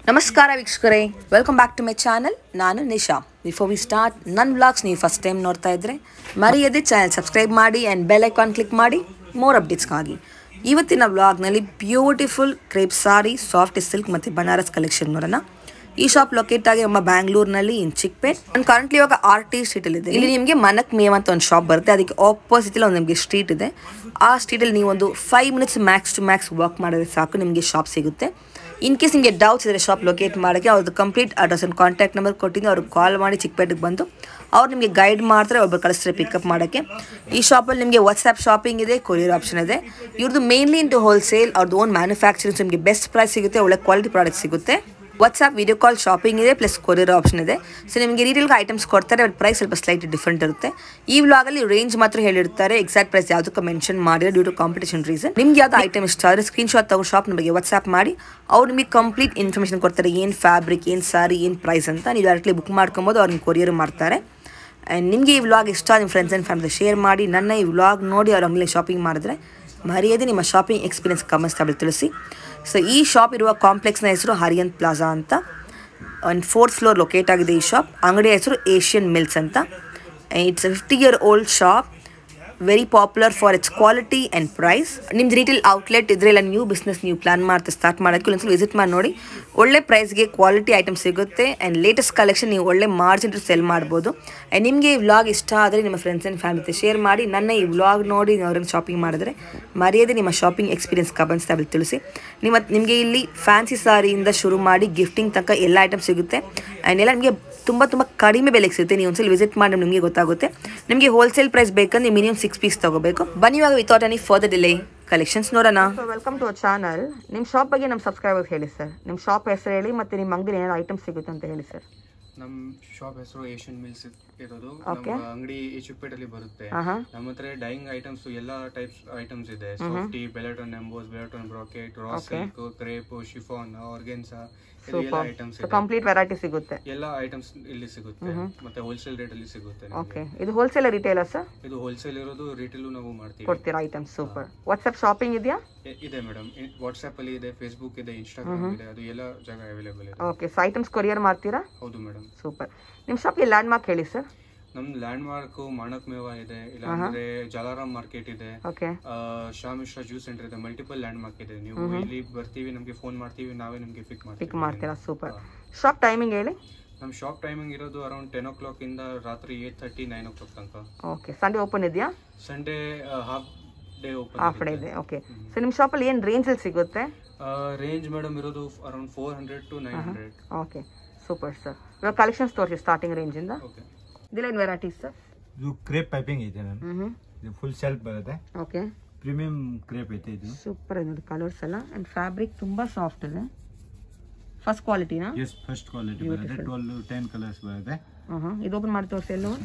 ನಮಸ್ಕಾರ ವೀಕ್ಷಕರೇ welcome back to my channel ನಾನು ನಿಶಾ ಬಿಫೋರ್ ವಿ ಸ್ಟಾರ್ಟ್ ನನ್ನ ವ್ಲಾಗ್ಸ್ ನೀವು ಫಸ್ಟ್ ಟೈಮ್ ನೋಡ್ತಾ ಇದ್ದರೆ ಮರೆಯದೆ ಚಾನಲ್ ಸಬ್ಸ್ಕ್ರೈಬ್ ಮಾಡಿ ಆ್ಯಂಡ್ ಬೆಲ್ ಐಕಾನ್ ಕ್ಲಿಕ್ ಮಾಡಿ ಮೋರ್ ಅಪ್ಡೇಟ್ಸ್ಗಾಗಿ ಇವತ್ತಿನ ವ್ಲಾಗ್ನಲ್ಲಿ beautiful crepe sari soft silk ಮತ್ತು ಬನಾರಸ್ ಕಲೆಕ್ಷನ್ ನೋಡೋಣ ಈ ಶಾಪ್ ಲೊಕೇಟ್ ಆಗಿ ನಮ್ಮ ಬ್ಯಾಂಗ್ಳೂರ್ನಲ್ಲಿ ಇನ್ ಚಿಕ್ಪೇಟ್ ನಾನು ಕರೆಂಟ್ಲಿ ಇವಾಗ ಆರ್ ಟಿ ಸ್ಟ್ರೀಟಲ್ಲಿ ಇದೆ ಇಲ್ಲಿ ನಿಮಗೆ ಮನಕ್ ಮೇವ್ ಅಂತ ಒಂದು ಶಾಪ್ ಬರುತ್ತೆ ಅದಕ್ಕೆ ಆಪೋಸಿಟ್ ಒಂದು ನಿಮಗೆ ಸ್ಟ್ರೀಟ್ ಇದೆ ಆ ಸ್ಟ್ರೀಟಲ್ಲಿ ನೀವು ಒಂದು five minutes max to max walk ಮಾಡಿದ್ರೆ ಸಾಕು ನಿಮಗೆ ಶಾಪ್ ಸಿಗುತ್ತೆ ಇನ್ ಕೇಸ್ ನಿಮಗೆ ಡೌಟ್ಸ್ ಇದ್ದರೆ ಶಾಪ್ ಲೊಕೇಟ್ ಮಾಡೋಕ್ಕೆ ಅವ್ರದ್ದು complete address and contact number ಕೊಟ್ಟಿದ್ದು ಅವ್ರಿಗೆ ಕಾಲ್ ಮಾಡಿ ಚಿಕ್ಕಪೇಟೆಗೆ ಬಂದು ಅವ್ರು ನಿಮಗೆ ಗೈಡ್ ಮಾಡ್ತಾರೆ ಒಬ್ಬರು ಕಳಿಸ್ತಾರೆ ಪಿಕಪ್ ಮಾಡೋಕ್ಕೆ ಈ ಶಾಪಲ್ಲಿ ನಿಮಗೆ ವಾಟ್ಸ್ಆ್ಯಪ್ ಶಾಪಿಂಗ್ ಇದೆ ಕೊರಿಯರ್ ಆಪ್ಷನ್ ಇದೆ ಇವ್ರದ್ದು ಮೇನ್ಲಿ ಇಂಟು ಹೋಲ್ಸೇಲ್ ಅವ್ರದ್ದು ಓನ್ ಮ್ಯಾನುಫ್ಯಾಕ್ಚರಿಂಗ್ಸ್ ನಿಮಗೆ ಬೆಸ್ಟ್ ಪ್ರೈಸ್ ಸಿಗುತ್ತೆ ಒಳ್ಳೆ ಕ್ವಾಲಿಟಿ ಪ್ರಾಡಕ್ಟ್ ಸಿಗುತ್ತೆ ವಾಟ್ಸ್ಆ್ಯಪ್ ವಿಡಿಯೋ ಕಾಲ್ ಶಾಪಿಂಗ್ ಇದೆ ಪ್ಲಸ್ ಕೊರಿಯರ್ ಆಪ್ಷನ್ ಇದೆ ಸೊ ನಿಮಗೆ ರೀಟೇಲ್ಗೆ ಐಟಮ್ಸ್ ಕೊಡ್ತಾರೆ ಬಟ್ ಪ್ರೈಸ್ ಸ್ವಲ್ಪ ಸ್ಲೈಟ್ ಡಿಫ್ರೆಂಟ್ ಇರುತ್ತೆ ಈ ವ್ಲಾಗಲ್ಲಿ ರೇಂಜ್ ಮಾತ್ರ ಹೇಳಿರ್ತಾರೆ ಎಕ್ಸಾಕ್ಟ್ ಪ್ರೈಸ್ ಯಾವುದಕ್ಕೆ ಮೆನ್ಷನ್ ಮಾಡಿರೋ ಡ್ಯೂ ಟು ಕಾಂಪಿಟೇಷನ್ ರೀಸನ್ ನಿಮ್ಗೆ ಯಾವ್ದು ಐಟಮ್ ಇಷ್ಟ ಆದರೆ ಸ್ಕ್ರೀನ್ ಶಾಟ್ ತಗೋ ಶಾಪ್ ನಮಗೆ ವಾಟ್ಸ್ಆ್ಯಪ್ ಮಾಡಿ ಅವ್ರು ನಿಮಗೆ ಕಂಪ್ಲೀಟ್ ಇನ್ಫಾರ್ಮೇಷನ್ ಕೊಡ್ತಾರೆ ಏನು ಫ್ಯಾಬ್ರಿಕ್ ಏನು ಸಾರಿ ಏನು ಪ್ರೈಸ್ ಅಂತ ನೀವು ಡೈರೆಕ್ಟ್ಲಿ ಬುಕ್ ಮಾಡ್ಕೊಬೋದು ಅವ್ರನ್ನ ಕೊರಿಯರ್ ಮಾಡ್ತಾರೆ ಆ್ಯಂಡ್ ನಿಮಗೆ ಈ ವ್ಲಾಗ್ ಇಷ್ಟ ನಿಮ್ಮ ಫ್ರೆಂಡ್ಸ್ ಆ್ಯಂಡ್ ಫ್ಯಾಮಿಲಿ ಶೇರ್ ಮಾಡಿ ನನ್ನ ಈ ವ್ಲಾಗ್ ನೋಡಿ ಅವ್ರು ಆನ್ಲೈನ್ ಶಾಪಿಂಗ್ ಮಾಡಿದ್ರೆ ಮರೆಯದೆ ನಿಮ್ಮ ಶಾಪಿಂಗ್ ಎಕ್ಸ್ಪೀರಿಯನ್ಸ್ ಕಮೆಂಟ್ಸ್ ಟೇಬಲ್ ತಿಳಿಸಿ ಸೊ ಈ ಶಾಪ್ ಇರುವ ಕಾಂಪ್ಲೆಕ್ಸ್ನ ಹೆಸರು ಹರಿಯನ್ ಪ್ಲಾಜಾ ಅಂತ ಒಂದು ಫೋರ್ತ್ ಫ್ಲೋರ್ ಲೊಕೇಟ್ ಆಗಿದೆ ಈ ಶಾಪ್ ಅಂಗಡಿ ಹೆಸರು ಏಷ್ಯನ್ ಮಿಲ್ಸ್ ಅಂತ it's fifty year old shop very popular for its quality and price ನಿಮ್ದು ರೀಟೇಲ್ ಔಟ್ಲೆಟ್ ಇದ್ರೆ ಇಲ್ಲ ನ್ಯೂ ಬಿಸ್ನೆಸ್ ನೀವು ಪ್ಲಾನ್ ಮಾಡ್ತಾ ಸ್ಟಾರ್ಟ್ ಮಾಡೋಕ್ಕೆ ಒಂದ್ಸಲ ವಿಸಿಟ್ ಮಾಡಿ ನೋಡಿ ಒಳ್ಳೆ ಪ್ರೈಸ್ಗೆ ಕ್ವಾಲಿಟಿ ಐಟಮ್ ಸಿಗುತ್ತೆ ಆ್ಯಂಡ್ ಲೇಟೆಸ್ಟ್ ಕಲೆಕ್ಷನ್ ನೀವು ಒಳ್ಳೆ ಮಾರ್ಜಿನ್ ಸೆಲ್ ಮಾಡ್ಬೋದು ಆ್ಯಂಡ್ ನಿಮಗೆ ಈ ವ್ಲಾಗ್ ಇಷ್ಟ ಆದರೆ ನಿಮ್ಮ ಫ್ರೆಂಡ್ಸ್ ಆ್ಯಂಡ್ ಫ್ಯಾಮಿಲಿ ಜೊತೆ ಶೇರ್ ಮಾಡಿ ನನ್ನ ಈ ವ್ಲಾಗ್ ನೋಡಿ ಅವ್ರನ್ನ ಶಾಪಿಂಗ್ ಮಾಡಿದ್ರೆ ಮರೆಯದೆ ನಿಮ್ಮ ಶಾಪಿಂಗ್ ಎಕ್ಸ್ಪೀರಿಯನ್ಸ್ ಕಮೆಂಟ್ಸ್ ಟೇಬಲ್ ತಿಳಿಸಿ ನಿಮ್ಮ ನಿಮಗೆ ಇಲ್ಲಿ ಫ್ಯಾನ್ಸಿ ಸಾರಿಯಿಂದ ಶುರು ಮಾಡಿ ಗಿಫ್ಟಿಂಗ್ ತನಕ ಎಲ್ಲ ಐಟಮ್ ಸಿಗುತ್ತೆ ಆ್ಯಂಡ್ ಎಲ್ಲ ನಿಮಗೆ ತುಂಬ ತುಂಬ ಕಡಿಮೆ ಬೆಲೆಗೆ ಸಿಗುತ್ತೆ ನೀವು ಒಂದ್ಸಲ ವಿಸಿಟ್ ಮಾಡಿ ನಿಮಗೆ ಗೊತ್ತಾಗುತ್ತೆ ನಿಮಗೆ ಹೋಲ್ಸೇಲ್ ಪ್ರೈಸ್ ಬೇಕಂದ್ರೆ ನೀವು ಮಿನಿಮಮ್ ಸಿಕ್ಸ್ ಪೀಸ್ ತಗೋಬೇಕು ಬನ್ನಿ ಇವಾಗ without any further delay collections ನೋಡೋಣ ವೆಲ್ಕಮ್ ಟು ಅವರ್ ಚಾನಲ್ ನಿಮ್ಮ ಶಾಪ್ ಬಗ್ಗೆ ನಮ್ಮ ಸಬ್ಸ್ಕ್ರೈಬರ್ಸ್ ಹೇಳಿ ಸರ್ ನಿಮ್ಮ ಶಾಪ್ ಹೆಸರು ಹೇಳಿ ಮತ್ತು ನಿಮ್ಮ ಅಂಗಡಿ ಏನಾದ್ರು ಐಟಮ್ ಸಿಗುತ್ತೆ ಅಂತ ಹೇಳಿ ಸರ್ ನಮ್ ಶಾಪ್ ಹೆಸರು ಏಷ್ಯನ್ ಮಿಲ್ಸ್ ಇರೋದು ನಮ್ಮ ಅಂಗಡಿ ಈ ಚಿಕ್ಕಪೇಟೆಯಲ್ಲಿ ಬರುತ್ತೆ ಆಹಾ. ನಮ್ಮ ಹತ್ರ ಡೈಯಿಂಗ್ ಐಟಮ್ಸ್ ಎಲ್ಲಾ ಟೈಪ್ಸ್ ಐಟಮ್ಸ್ ಇದೆ ಸಾಫ್ಟಿ ಬೆಲೆಟನ್ ಎಂಬೋಸ್ ಬೆಲೆಟನ್ brocade raw silk crepe chiffon organza ಇದು ಎಲ್ಲ ಐಟಮ್ಸ್ ಇದೆ ಕಂಪ್ಲೀಟ್ ವೆರೈಟಿ ಸಿಗುತ್ತೆ ಎಲ್ಲ ಐಟಮ್ಸ್ ಇಲ್ಲಿ ಸಿಗುತ್ತೆ ಮತ್ತೆ ಹೋಲ್ಸೇಲ್ ರೇಟ್ ಅಲ್ಲಿ ಸಿಗುತ್ತೆ ನಿಮ್ಗೆ. ಓಕೆ ಇದು ಹೋಲ್ಸೇಲ್ ರಿಟೇಲರ್ ಸರ್ ಇದು ಹೋಲ್ಸೇಲ್ ಇರೋದು ರಿಟೇಲು ನಾವು ಮಾಡ್ತೀವಿ ಕೊಡ್ತೀರಾ ಐಟಮ್ಸ್ ಸೂಪರ್ ವಾಟ್ಸಪ್ ಶಾಪಿಂಗ್ ಇದೆಯಾ ಇ- ಇದೆ ಮೇಡಮ್ ವಾಟ್ಸ್ಆಪ್ ಅಲ್ಲಿ ಇದೆ ಫೇಸ್ಬುಕ್ ಇದೆ ಇನ್ಸ್ಟಾಗ್ರಾಮ್ ಇದೆ ಅದು ಎಲ್ಲ ಜಾಗ ಅವೈಲೇಬಲ್ ಇದೆ ಓಕೆ ಸೊ ಐಟಮ್ಸ್ ಕೊರಿಯರ್ ಮಾಡ್ತೀರಾ ಹೌದು ಮೇಡಮ್ ಸೂಪರ್ ನಿಮ್ಮ ಶಾಪ್ಗೆ ಲ್ಯಾಂಡ್ ಮಾರ್ಕ್ ಹೇಳಿ ಸರ್ ನಮ್ ಲ್ಯಾಂಡ್ ಮಾರ್ಕ್ ಮಾಣಕ್ ಮೇವ ಇದೆ ಇಲ್ಲಾಂದ್ರೆ ಜಲಾರಾಮ್ ಮಾರ್ಕೆಟ್ ಇದೆ ಓಕೆ ಆ, ಶಾ ಮಿಶ್ರಾ ಜ್ಯೂಸ್ ಸೆಂಟರ್ ಇದೆ ಮಲ್ಟಿಪಲ್ ಲ್ಯಾಂಡ್ ಮಾರ್ಕ್ ಇದೆ ನೀವು ಇಲ್ಲಿ ಬರ್ತೀವಿ ನಮಗೆ ಫೋನ್ ಮಾಡ್ತೀವಿ ನಾವೇ ನಿಮಗೆ ಪಿಕ್ ಪಿಕ್ ಮಾಡ್ತೀವಿ ಮಾಡ್ತೀರಾ ಸೂಪರ್ ಶಾಪ್ ಟೈಮಿಂಗ್ ಹೇಳಿ ನಮ್ಮ ಶಾಪ್ ಟೈಮಿಂಗ್ ಇರೋದು ಅರೌಂಡ್ ಟೆನ್ ಓ ಕ್ಲಾಕ್ ಇಂದ ರಾತ್ರಿ eight thirty nine o'clock ತನಕ ಓಕೆ ಸಂಡೇ ಓಪನ್ ಇದೆಯಾ Sunday half day half day ಇದೆ ಓಕೆ ಸೊ ನಿಮ್ಮ ಶಾಪಲ್ಲಿ ಏನು ರೇಂಜಲ್ಲಿ ಸಿಗುತ್ತೆ ಓಪನ್ ರೇಂಜ್ ಮೇಡಮ್ ಇರೋದು around four hundred to nine hundred okay super sir ಇವಾಗ ಕಲೆಕ್ಷನ್ಸ್ ತೋರಿಸಿ ಸ್ಟಾರ್ಟಿಂಗ್ ರೇಂಜಿಂದ ಓಕೆ ಇದೆಲ್ಲ ಏನು ವೆರೈಟೀಸ್ ಸರ್ ಇದು ಕ್ರೇಪ್ ಪೈಪಿಂಗ್ ಐತೆ ನಾನು ಹ್ಞೂ ಇದು ಫುಲ್ ಸೆಲ್ಫ್ ಬರುತ್ತೆ ಓಕೆ ಪ್ರೀಮಿಯಂ ಕ್ರೇಪ್ ಐತೆ ಇದು ಸೂಪರ್ ಇದೆ ನೋಡಿ ಕಲರ್ಸ್ ಎಲ್ಲ ಆ್ಯಂಡ್ ಫ್ಯಾಬ್ರಿಕ್ ತುಂಬ ಸಾಫ್ಟ್ ಇದೆ ಫಸ್ಟ್ ಕ್ವಾಲಿಟಿನಾ ಎಸ್ ಫಸ್ಟ್ ಕ್ವಾಲಿಟಿ ಬರುತ್ತೆ ಟ್ವೆಲ್ ಟೆನ್ ಕಲರ್ಸ್ ಬರುತ್ತೆ ಹಾಂ ಹಾಂ ಇದು ಓಪನ್ ಮಾಡಿ ತೋರಿಸಿ ಎಲ್ಲೋ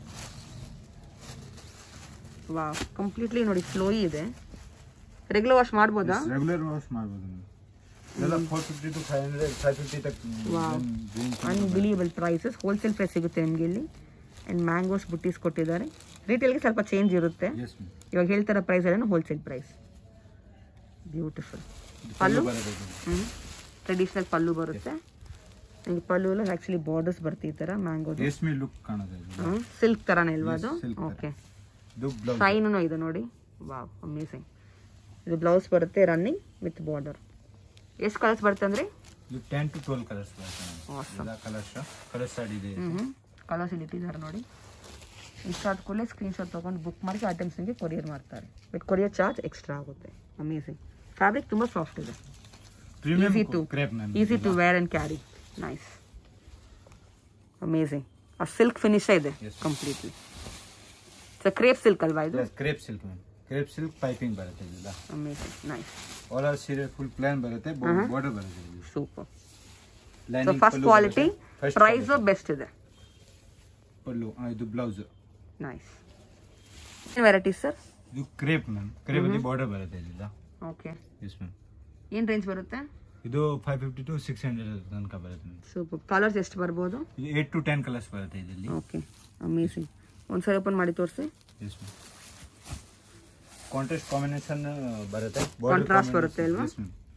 ವಾ ಕಂಪ್ಲೀಟ್ಲಿ ನೋಡಿ ಫ್ಲೋಯಿ ಇದೆ ರೆಗ್ಯುಲರ್ ವಾಶ್ ಮಾಡ್ಬೋದಾ ರೆಗ್ಯುಲರ್ ವಾಶ್ ಮಾಡ್ಬೋದು ನೀವು ಇದೆಲ್ಲ four fifty to five hundred five fifty ತಕ್ ಅನ್ಬಿಲಿಯಬಲ್ ಪ್ರೈಸಸ್ ಹೋಲ್ಸೇಲ್ ಪ್ರೈಸ್ ಸಿಗುತ್ತೆ ನಿಮಗೆ ಇಲ್ಲಿ ಆ್ಯಂಡ್ ಮ್ಯಾಂಗೋಸ್ ಬುಟ್ಟೀಸ್ ಕೊಟ್ಟಿದ್ದಾರೆ ರಿಟೇಲ್ಗೆ ಸ್ವಲ್ಪ ಚೇಂಜ್ ಇರುತ್ತೆ ಎಸ್ ಇವಾಗ ಹೇಳ್ತಾರ ಪ್ರೈಸ್ ಎಲ್ಲ ಹೋಲ್ಸೇಲ್ ಪ್ರೈಸ್ ಬ್ಯೂಟಿಫುಲ್ ಪಲ್ಲು ಬರುತ್ತೆ ಇದು. ಹ್ಞೂ ಟ್ರೆಡಿಷ್ನಲ್ ಪಲ್ಲು ಬರುತ್ತೆ ನಿಮಗೆ ಪಲ್ಲು ಎಲ್ಲ ಆ್ಯಕ್ಚುಲಿ ಬಾರ್ಡರ್ಸ್ ಬರ್ತಿ ಈ ಥರ ಮ್ಯಾಂಗೋ ರೇಷ್ಮೆ ಲುಕ್ ಕಾಣುತ್ತೆ ಇದು ಸಿಲ್ಕ್ ಥರನೇ ಇಲ್ವಾ ಅದು silk ತರ. ಓಕೆ ಇದು ಬ್ಲೌಸ್ ಶೈನು ಇದೆ ನೋಡಿ ವಾವ್ ಅಮೇಸಿಂಗ್ ಇದು ಬ್ಲೌಸ್ ಬರುತ್ತೆ ರನ್ನಿಂಗ್ ವಿತ್ ಬಾರ್ಡರ್ ಎಷ್ಟು ಕಲರ್ಸ್ ಬರುತ್ತೆ ಅಂದರೆ ಇದು ಟೆನ್ ಟು ಟ್ವೆಲ್ ಕಲರ್ಸ್ ಬರುತ್ತೆ ಎಲ್ಲ ಕಲರ್ಸ್ ಕಲರ್ ಸ್ಟಾರ್ಟ್ ಇದೆ ಹ್ಞೂ ಕಲರ್ಸ್ ಇಲ್ಲಿ ಇಟ್ಟಿದ್ದಾರೆ ನೋಡಿ ಇಷ್ಟ ಆದ ಕೂಡಲೇ ಸ್ಕ್ರೀನ್ಶಾಟ್ ತೊಗೊಂಡು ಬುಕ್ ಮಾಡಿ ಐಟಮ್ಸ್ ನಿಮಗೆ ಕೊರಿಯರ್ ಮಾಡ್ತಾರೆ ಬಟ್ ಕೊರಿಯರ್ ಚಾರ್ಜ್ ಎಕ್ಸ್ಟ್ರಾ ಆಗುತ್ತೆ ಅಮೇಸಿಂಗ್ ಫ್ಯಾಬ್ರಿಕ್ ತುಂಬ ಸಾಫ್ಟ್ ಇದೆ premium Easy to crepe ma'am easy to wear and carry nice amazing ಆ ಸಿಲ್ಕ್ ಫಿನಿಶ್ ಇದೆ Yes. Completely so crepe silk ಅಲ್ವಾ ಇದು crepe silk ma'am crepe silk piping ಬರುತ್ತೆ ಇದೆಲ್ಲ amazing nice all are ಸೀರೆ full plain ಬರುತ್ತೆ border ಬರುತ್ತೆ ಇದು super so Lining first pallu quality ಬರುತ್ತೆ. First ಪ್ರೈಸು ಬೆಸ್ಟ್ ಇದೆ ಪಲ್ಲು ಆ, ಇದು ಬ್ಲೌಸ್ ನೈಸ್ ಏನು ವೆರೈಟೀಸ್ ಸರ್ ಇದು ಕ್ರೇಪ್ ಮ್ಯಾಮ್ ಕ್ರೇಪ್ ಅಲ್ಲಿ ಬಾರ್ಡರ್ ಬರುತ್ತೆ ಇದೆಲ್ಲ ಓಕೆ ಎಸ್ ಮ್ಯಾಮ್ ಏನು ರೇಂಜ್ ಬರುತ್ತೆ ಇದು five fifty to six hundred ತನಕ ಬರುತ್ತೆ ಮ್ಯಾಮ್ ಸೂಪರ್ ಕಲರ್ಸ್ ಎಷ್ಟು ಬರ್ಬೋದು ಇದು ಏಟ್ ಟು ಟೆನ್ ಕಲರ್ಸ್ ಬರುತ್ತೆ ಇದರಲ್ಲಿ ಓಕೆ ಅಮೇಸಿಂಗ್ ಒಂದ್ಸರಿ ಓಪನ್ ಮಾಡಿ ತೋರಿಸಿ ಎಸ್ ಮ್ಯಾಮ್ ಕಾಂಟ್ರಾಸ್ಟ್ ಕಾಂಬಿನೇಷನ್ ಬರುತ್ತೆ Contrast ಬರುತ್ತೆ ಅಲ್ವಾ?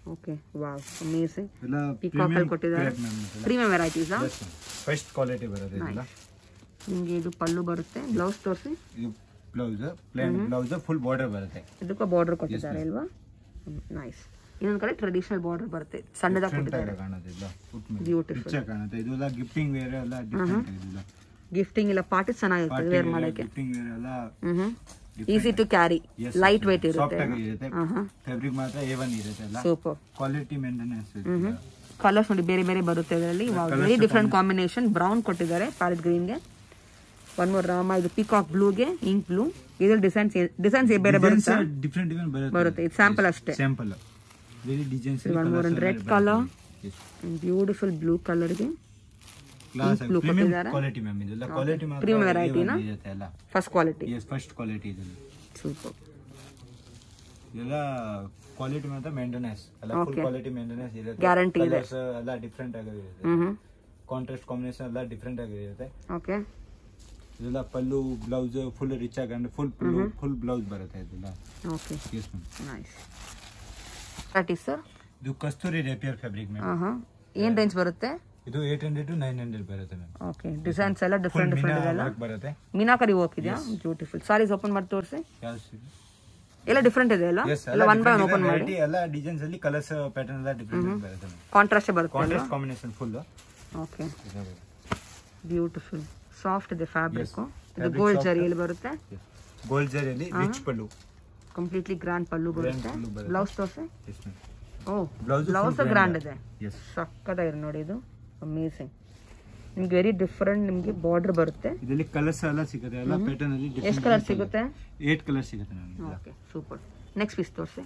ಓಕೆ ವಾವ್ ಅಮೇಸಿಂಗ್ ಎಲ್ಲ ಪಿಕಾಕ್ ಅಲ್ಲಿ ಕೊಟ್ಟಿದ್ದಾರೆ ಪ್ರೀಮಿಯಂ ವೆರೈಟೀಸಾ ಫಸ್ಟ್ ಕ್ವಾಲಿಟಿ ಬರುತ್ತೆ ಇದೆಲ್ಲ ನಿಮಗೆ ಇದು ಪಲ್ಲು ಬರುತ್ತೆ ಬ್ಲೌಸ್ ತೋರಿಸಿ ಇದು blouse plain blouse full border ಬರುತ್ತೆ ಇದಕ್ಕೂ ಬಾರ್ಡರ್ ಕೊಟ್ಟಿದ್ದಾರೆ ಅಲ್ವಾ ನೈಸ್ ಇನ್ನೊಂದ್ ಕಡೆ ಟ್ರೆಡಿಷನಲ್ ಬಾರ್ಡರ್ ಬರುತ್ತೆ ಸಣ್ಣದಾಗಿ ಡಿಫ್ರೆಂಟ್ ಕೊಟ್ಟಿದ್ದಾರೆ ಆಗಿ ಕಾಣುತ್ತೆ ಫುಟ್ ಬ್ಯೂಟಿಫುಲ್ ರಿಚ್ ಕಾಣುತ್ತೆ ಇದೆಲ್ಲ ಗಿಫ್ಟಿಂಗ್ ವೇರ್ ಎಲ್ಲ ಡಿಫ್ರೆಂಟ್ ಇದೆಲ್ಲ ಗಿಫ್ಟಿಂಗ್ ಇಲ್ಲ ಪಾರ್ಟಿ ಚೆನ್ನಾಗಿರುತ್ತೆ ವೇರ್ ಮಾಡೋಕ್ಕೆ ಗಿಫ್ಟಿಂಗ್ ವೇರ್ ಎಲ್ಲ hmm easy to carry lightweight soft ಇರುತ್ತೆ ಆಗಿ ಇರುತ್ತೆ ಫ್ಯಾಬ್ರಿಕ್ ಮಾತ್ರ ಎ ಒನ್ ಇರುತ್ತೆ ಎಲ್ಲ ಸೂಪರ್ ಕ್ವಾಲಿಟಿ ಮೇಂಟೆನೆನ್ಸ್ ಕಲರ್ಸ್ ನೋಡಿ ಬೇರೆ ಬೇರೆ ಬರುತ್ತೆ ಇದರಲ್ಲಿ ವೆರಿ ಡಿಫ್ರೆಂಟ್ ಕಾಂಬಿನೇಷನ್ ಬ್ರೌನ್ ಕೊಟ್ಟಿದ್ದಾರೆ ಪ್ಯಾರೆಟ್ ಗ್ರೀನ್ಗೆ ಒನ್ ಮೋರ್ ರಾಮ ಇದು ಪಿಕಾಕ್ ಬ್ಲೂಗೆ ಇಂಕ್ ಬ್ಲೂ ಇದ್ರಲ್ಲಿ ಡಿಸೈನ್ಸ್ ಡಿಸೈನ್ಸ್ ಬೇರೆ ಬರುತ್ತೆ ಡಿಫ್ರೆಂಟ್ ಡಿಫ್ರೆಂಟ್ ಬರುತ್ತೆ ಬರುತ್ತೆ ಇದು ಸ್ಯಾಂಪಲ್ ಅಷ್ಟೇ sample very designs one more red colour beautiful blue ಕಲರ್ಗೆ ಕ್ಲಾಸ್ blue ಪ್ರೀಮಿಯಂ ಕೊಟ್ಟಿದ್ದಾರೆ. ಕ್ವಾಲಿಟಿ ಮ್ಯಾಮ್ ಇದೆಲ್ಲ ಕ್ವಾಲಿಟಿ ಮಾತ್ರ Premium A1 variety ನಾ? ಇರುತ್ತೆ ಎಲ್ಲ first quality yes first quality ಇದೆಲ್ಲ ಸೂಪರ್ ಇದೆಲ್ಲ ಕ್ವಾಲಿಟಿ ಮಾತ್ರ ಮೇಂಟೆನೆನ್ಸ್ ಎಲ್ಲ ಫುಲ್ ಕ್ವಾಲಿಟಿ ಮೇಂಟೆನೆನ್ಸ್ ಇರುತ್ತೆ Guarantee ಇದೆ. Colours ಎಲ್ಲ ಡಿಫ್ರೆಂಟ್ ಆಗಿರುತ್ತೆ ಹ್ಮ್ ಹ್ಮ್ ಕಾಂಟ್ರಾಸ್ಟ್ ಕಾಂಬಿನೇಷನ್ ಎಲ್ಲ ಡಿಫ್ರೆಂಟ್ ಆಗಿರುತ್ತೆ ಓಕೆ ಇದೆಲ್ಲ ಪಲ್ಲು ಬ್ಲೌಸ್ ಫುಲ್ ರಿಚ್ ಆಗಿ ಫುಲ್ ಫುಲ್ ಬ್ಲೌಸ್ ಬರುತ್ತೆ ಇದೆಲ್ಲ okay yes ma'am nice varieties sir ಇದು ಕಸ್ತೂರಿ ರೇಪಿಯರ್ ಫ್ಯಾಬ್ರಿಕ್ ಮ್ಯಾಮ್ ಹಾಂ ಹಾಂ ಏನು ರೇಂಜ್ ಬರುತ್ತೆ ಇದು eight hundred to nine hundred ಬರುತ್ತೆ ಮ್ಯಾಮ್ ಓಕೆ ಡಿಸೈನ್ಸ್ ಎಲ್ಲ ಫುಲ್ ಡಿಫ್ರೆಂಟ್ ಮೀನಾ ಡಿಫ್ರೆಂಟ್ ಇದೆಲ್ಲ ವರ್ಕ್ ಬರುತ್ತೆ ಮೀನಾಕರಿ ವರ್ಕ್ ಇದೆಯಾ ಬ್ಯೂಟಿಫುಲ್ ಸಾರೀಸ್ ಓಪನ್ ಮಾಡಿ ತೋರಿಸಿ ಯಾವ ಎಲ್ಲ ಡಿಫ್ರೆಂಟ್ ಇದೆ ಅಲ್ಲ ಎಸ್ ಎಲ್ಲ ಒನ್ ಬೈ ಒನ್ ಓಪನ್ ಮಾಡಿ ವೆರೈಟಿ ಎಲ್ಲ ಡಿಸೈನ್ಸ್ ಅಲ್ಲಿ ಕಲರ್ಸ್ ಪ್ಯಾಟರ್ನ್ ಎಲ್ಲ ಡಿಫ್ರೆಂಟ್ ಬರುತ್ತೆ ಮ್ಯಾಮ್ ಕಾಂಟ್ರಾಸ್ಟ್ ಬರುತ್ತೆ ಅಲ್ವಾ contrast combination full okay beautiful soft ಇದೆ ಫ್ಯಾಬ್ರಿಕ್ ಇದು Fabric ಗೋಲ್ಡ್ soft. ಜರಿಯಲ್ಲಿ ಬರುತ್ತೆ gold ಜರಿಯಲ್ಲಿ rich pallu completely grand pallu ಬರುತ್ತೆ ಪಲ್ಲು ಬರುತ್ತೆ. ಬ್ಲೌಸ್ ತೋರಿಸಿ ಎಸ್ ಮ್ಯಾಮ್ ಓ Blouse blouse full grand grand. ಇದೆ ಎಸ್ ಸಕ್ಕತ್ತಾಗಿದೆ ನೋಡಿ ಇದು ಅಮೇಸಿಂಗ್ ನಿಮ್ಗೆ ವೆರಿ ಡಿಫ್ರೆಂಟ್ ನಿಮ್ಗೆ ಬಾರ್ಡರ್ ಬರುತ್ತೆ ಇದರಲ್ಲಿ ಕಲರ್ಸ್ ಎಲ್ಲ ಸಿಗುತ್ತೆ ಎಲ್ಲ ಪ್ಯಾಟರ್ನ್ ಅಲ್ಲಿ ಎಷ್ಟು ಕಲರ್ ಸಿಗುತ್ತೆ ಏಟ್ ಕಲರ್ ಸಿಗುತ್ತೆ ನಮಗೆ ಓಕೆ ಸೂಪರ್ ನೆಕ್ಸ್ಟ್ ಪೀಸ್ ತೋರಿಸಿ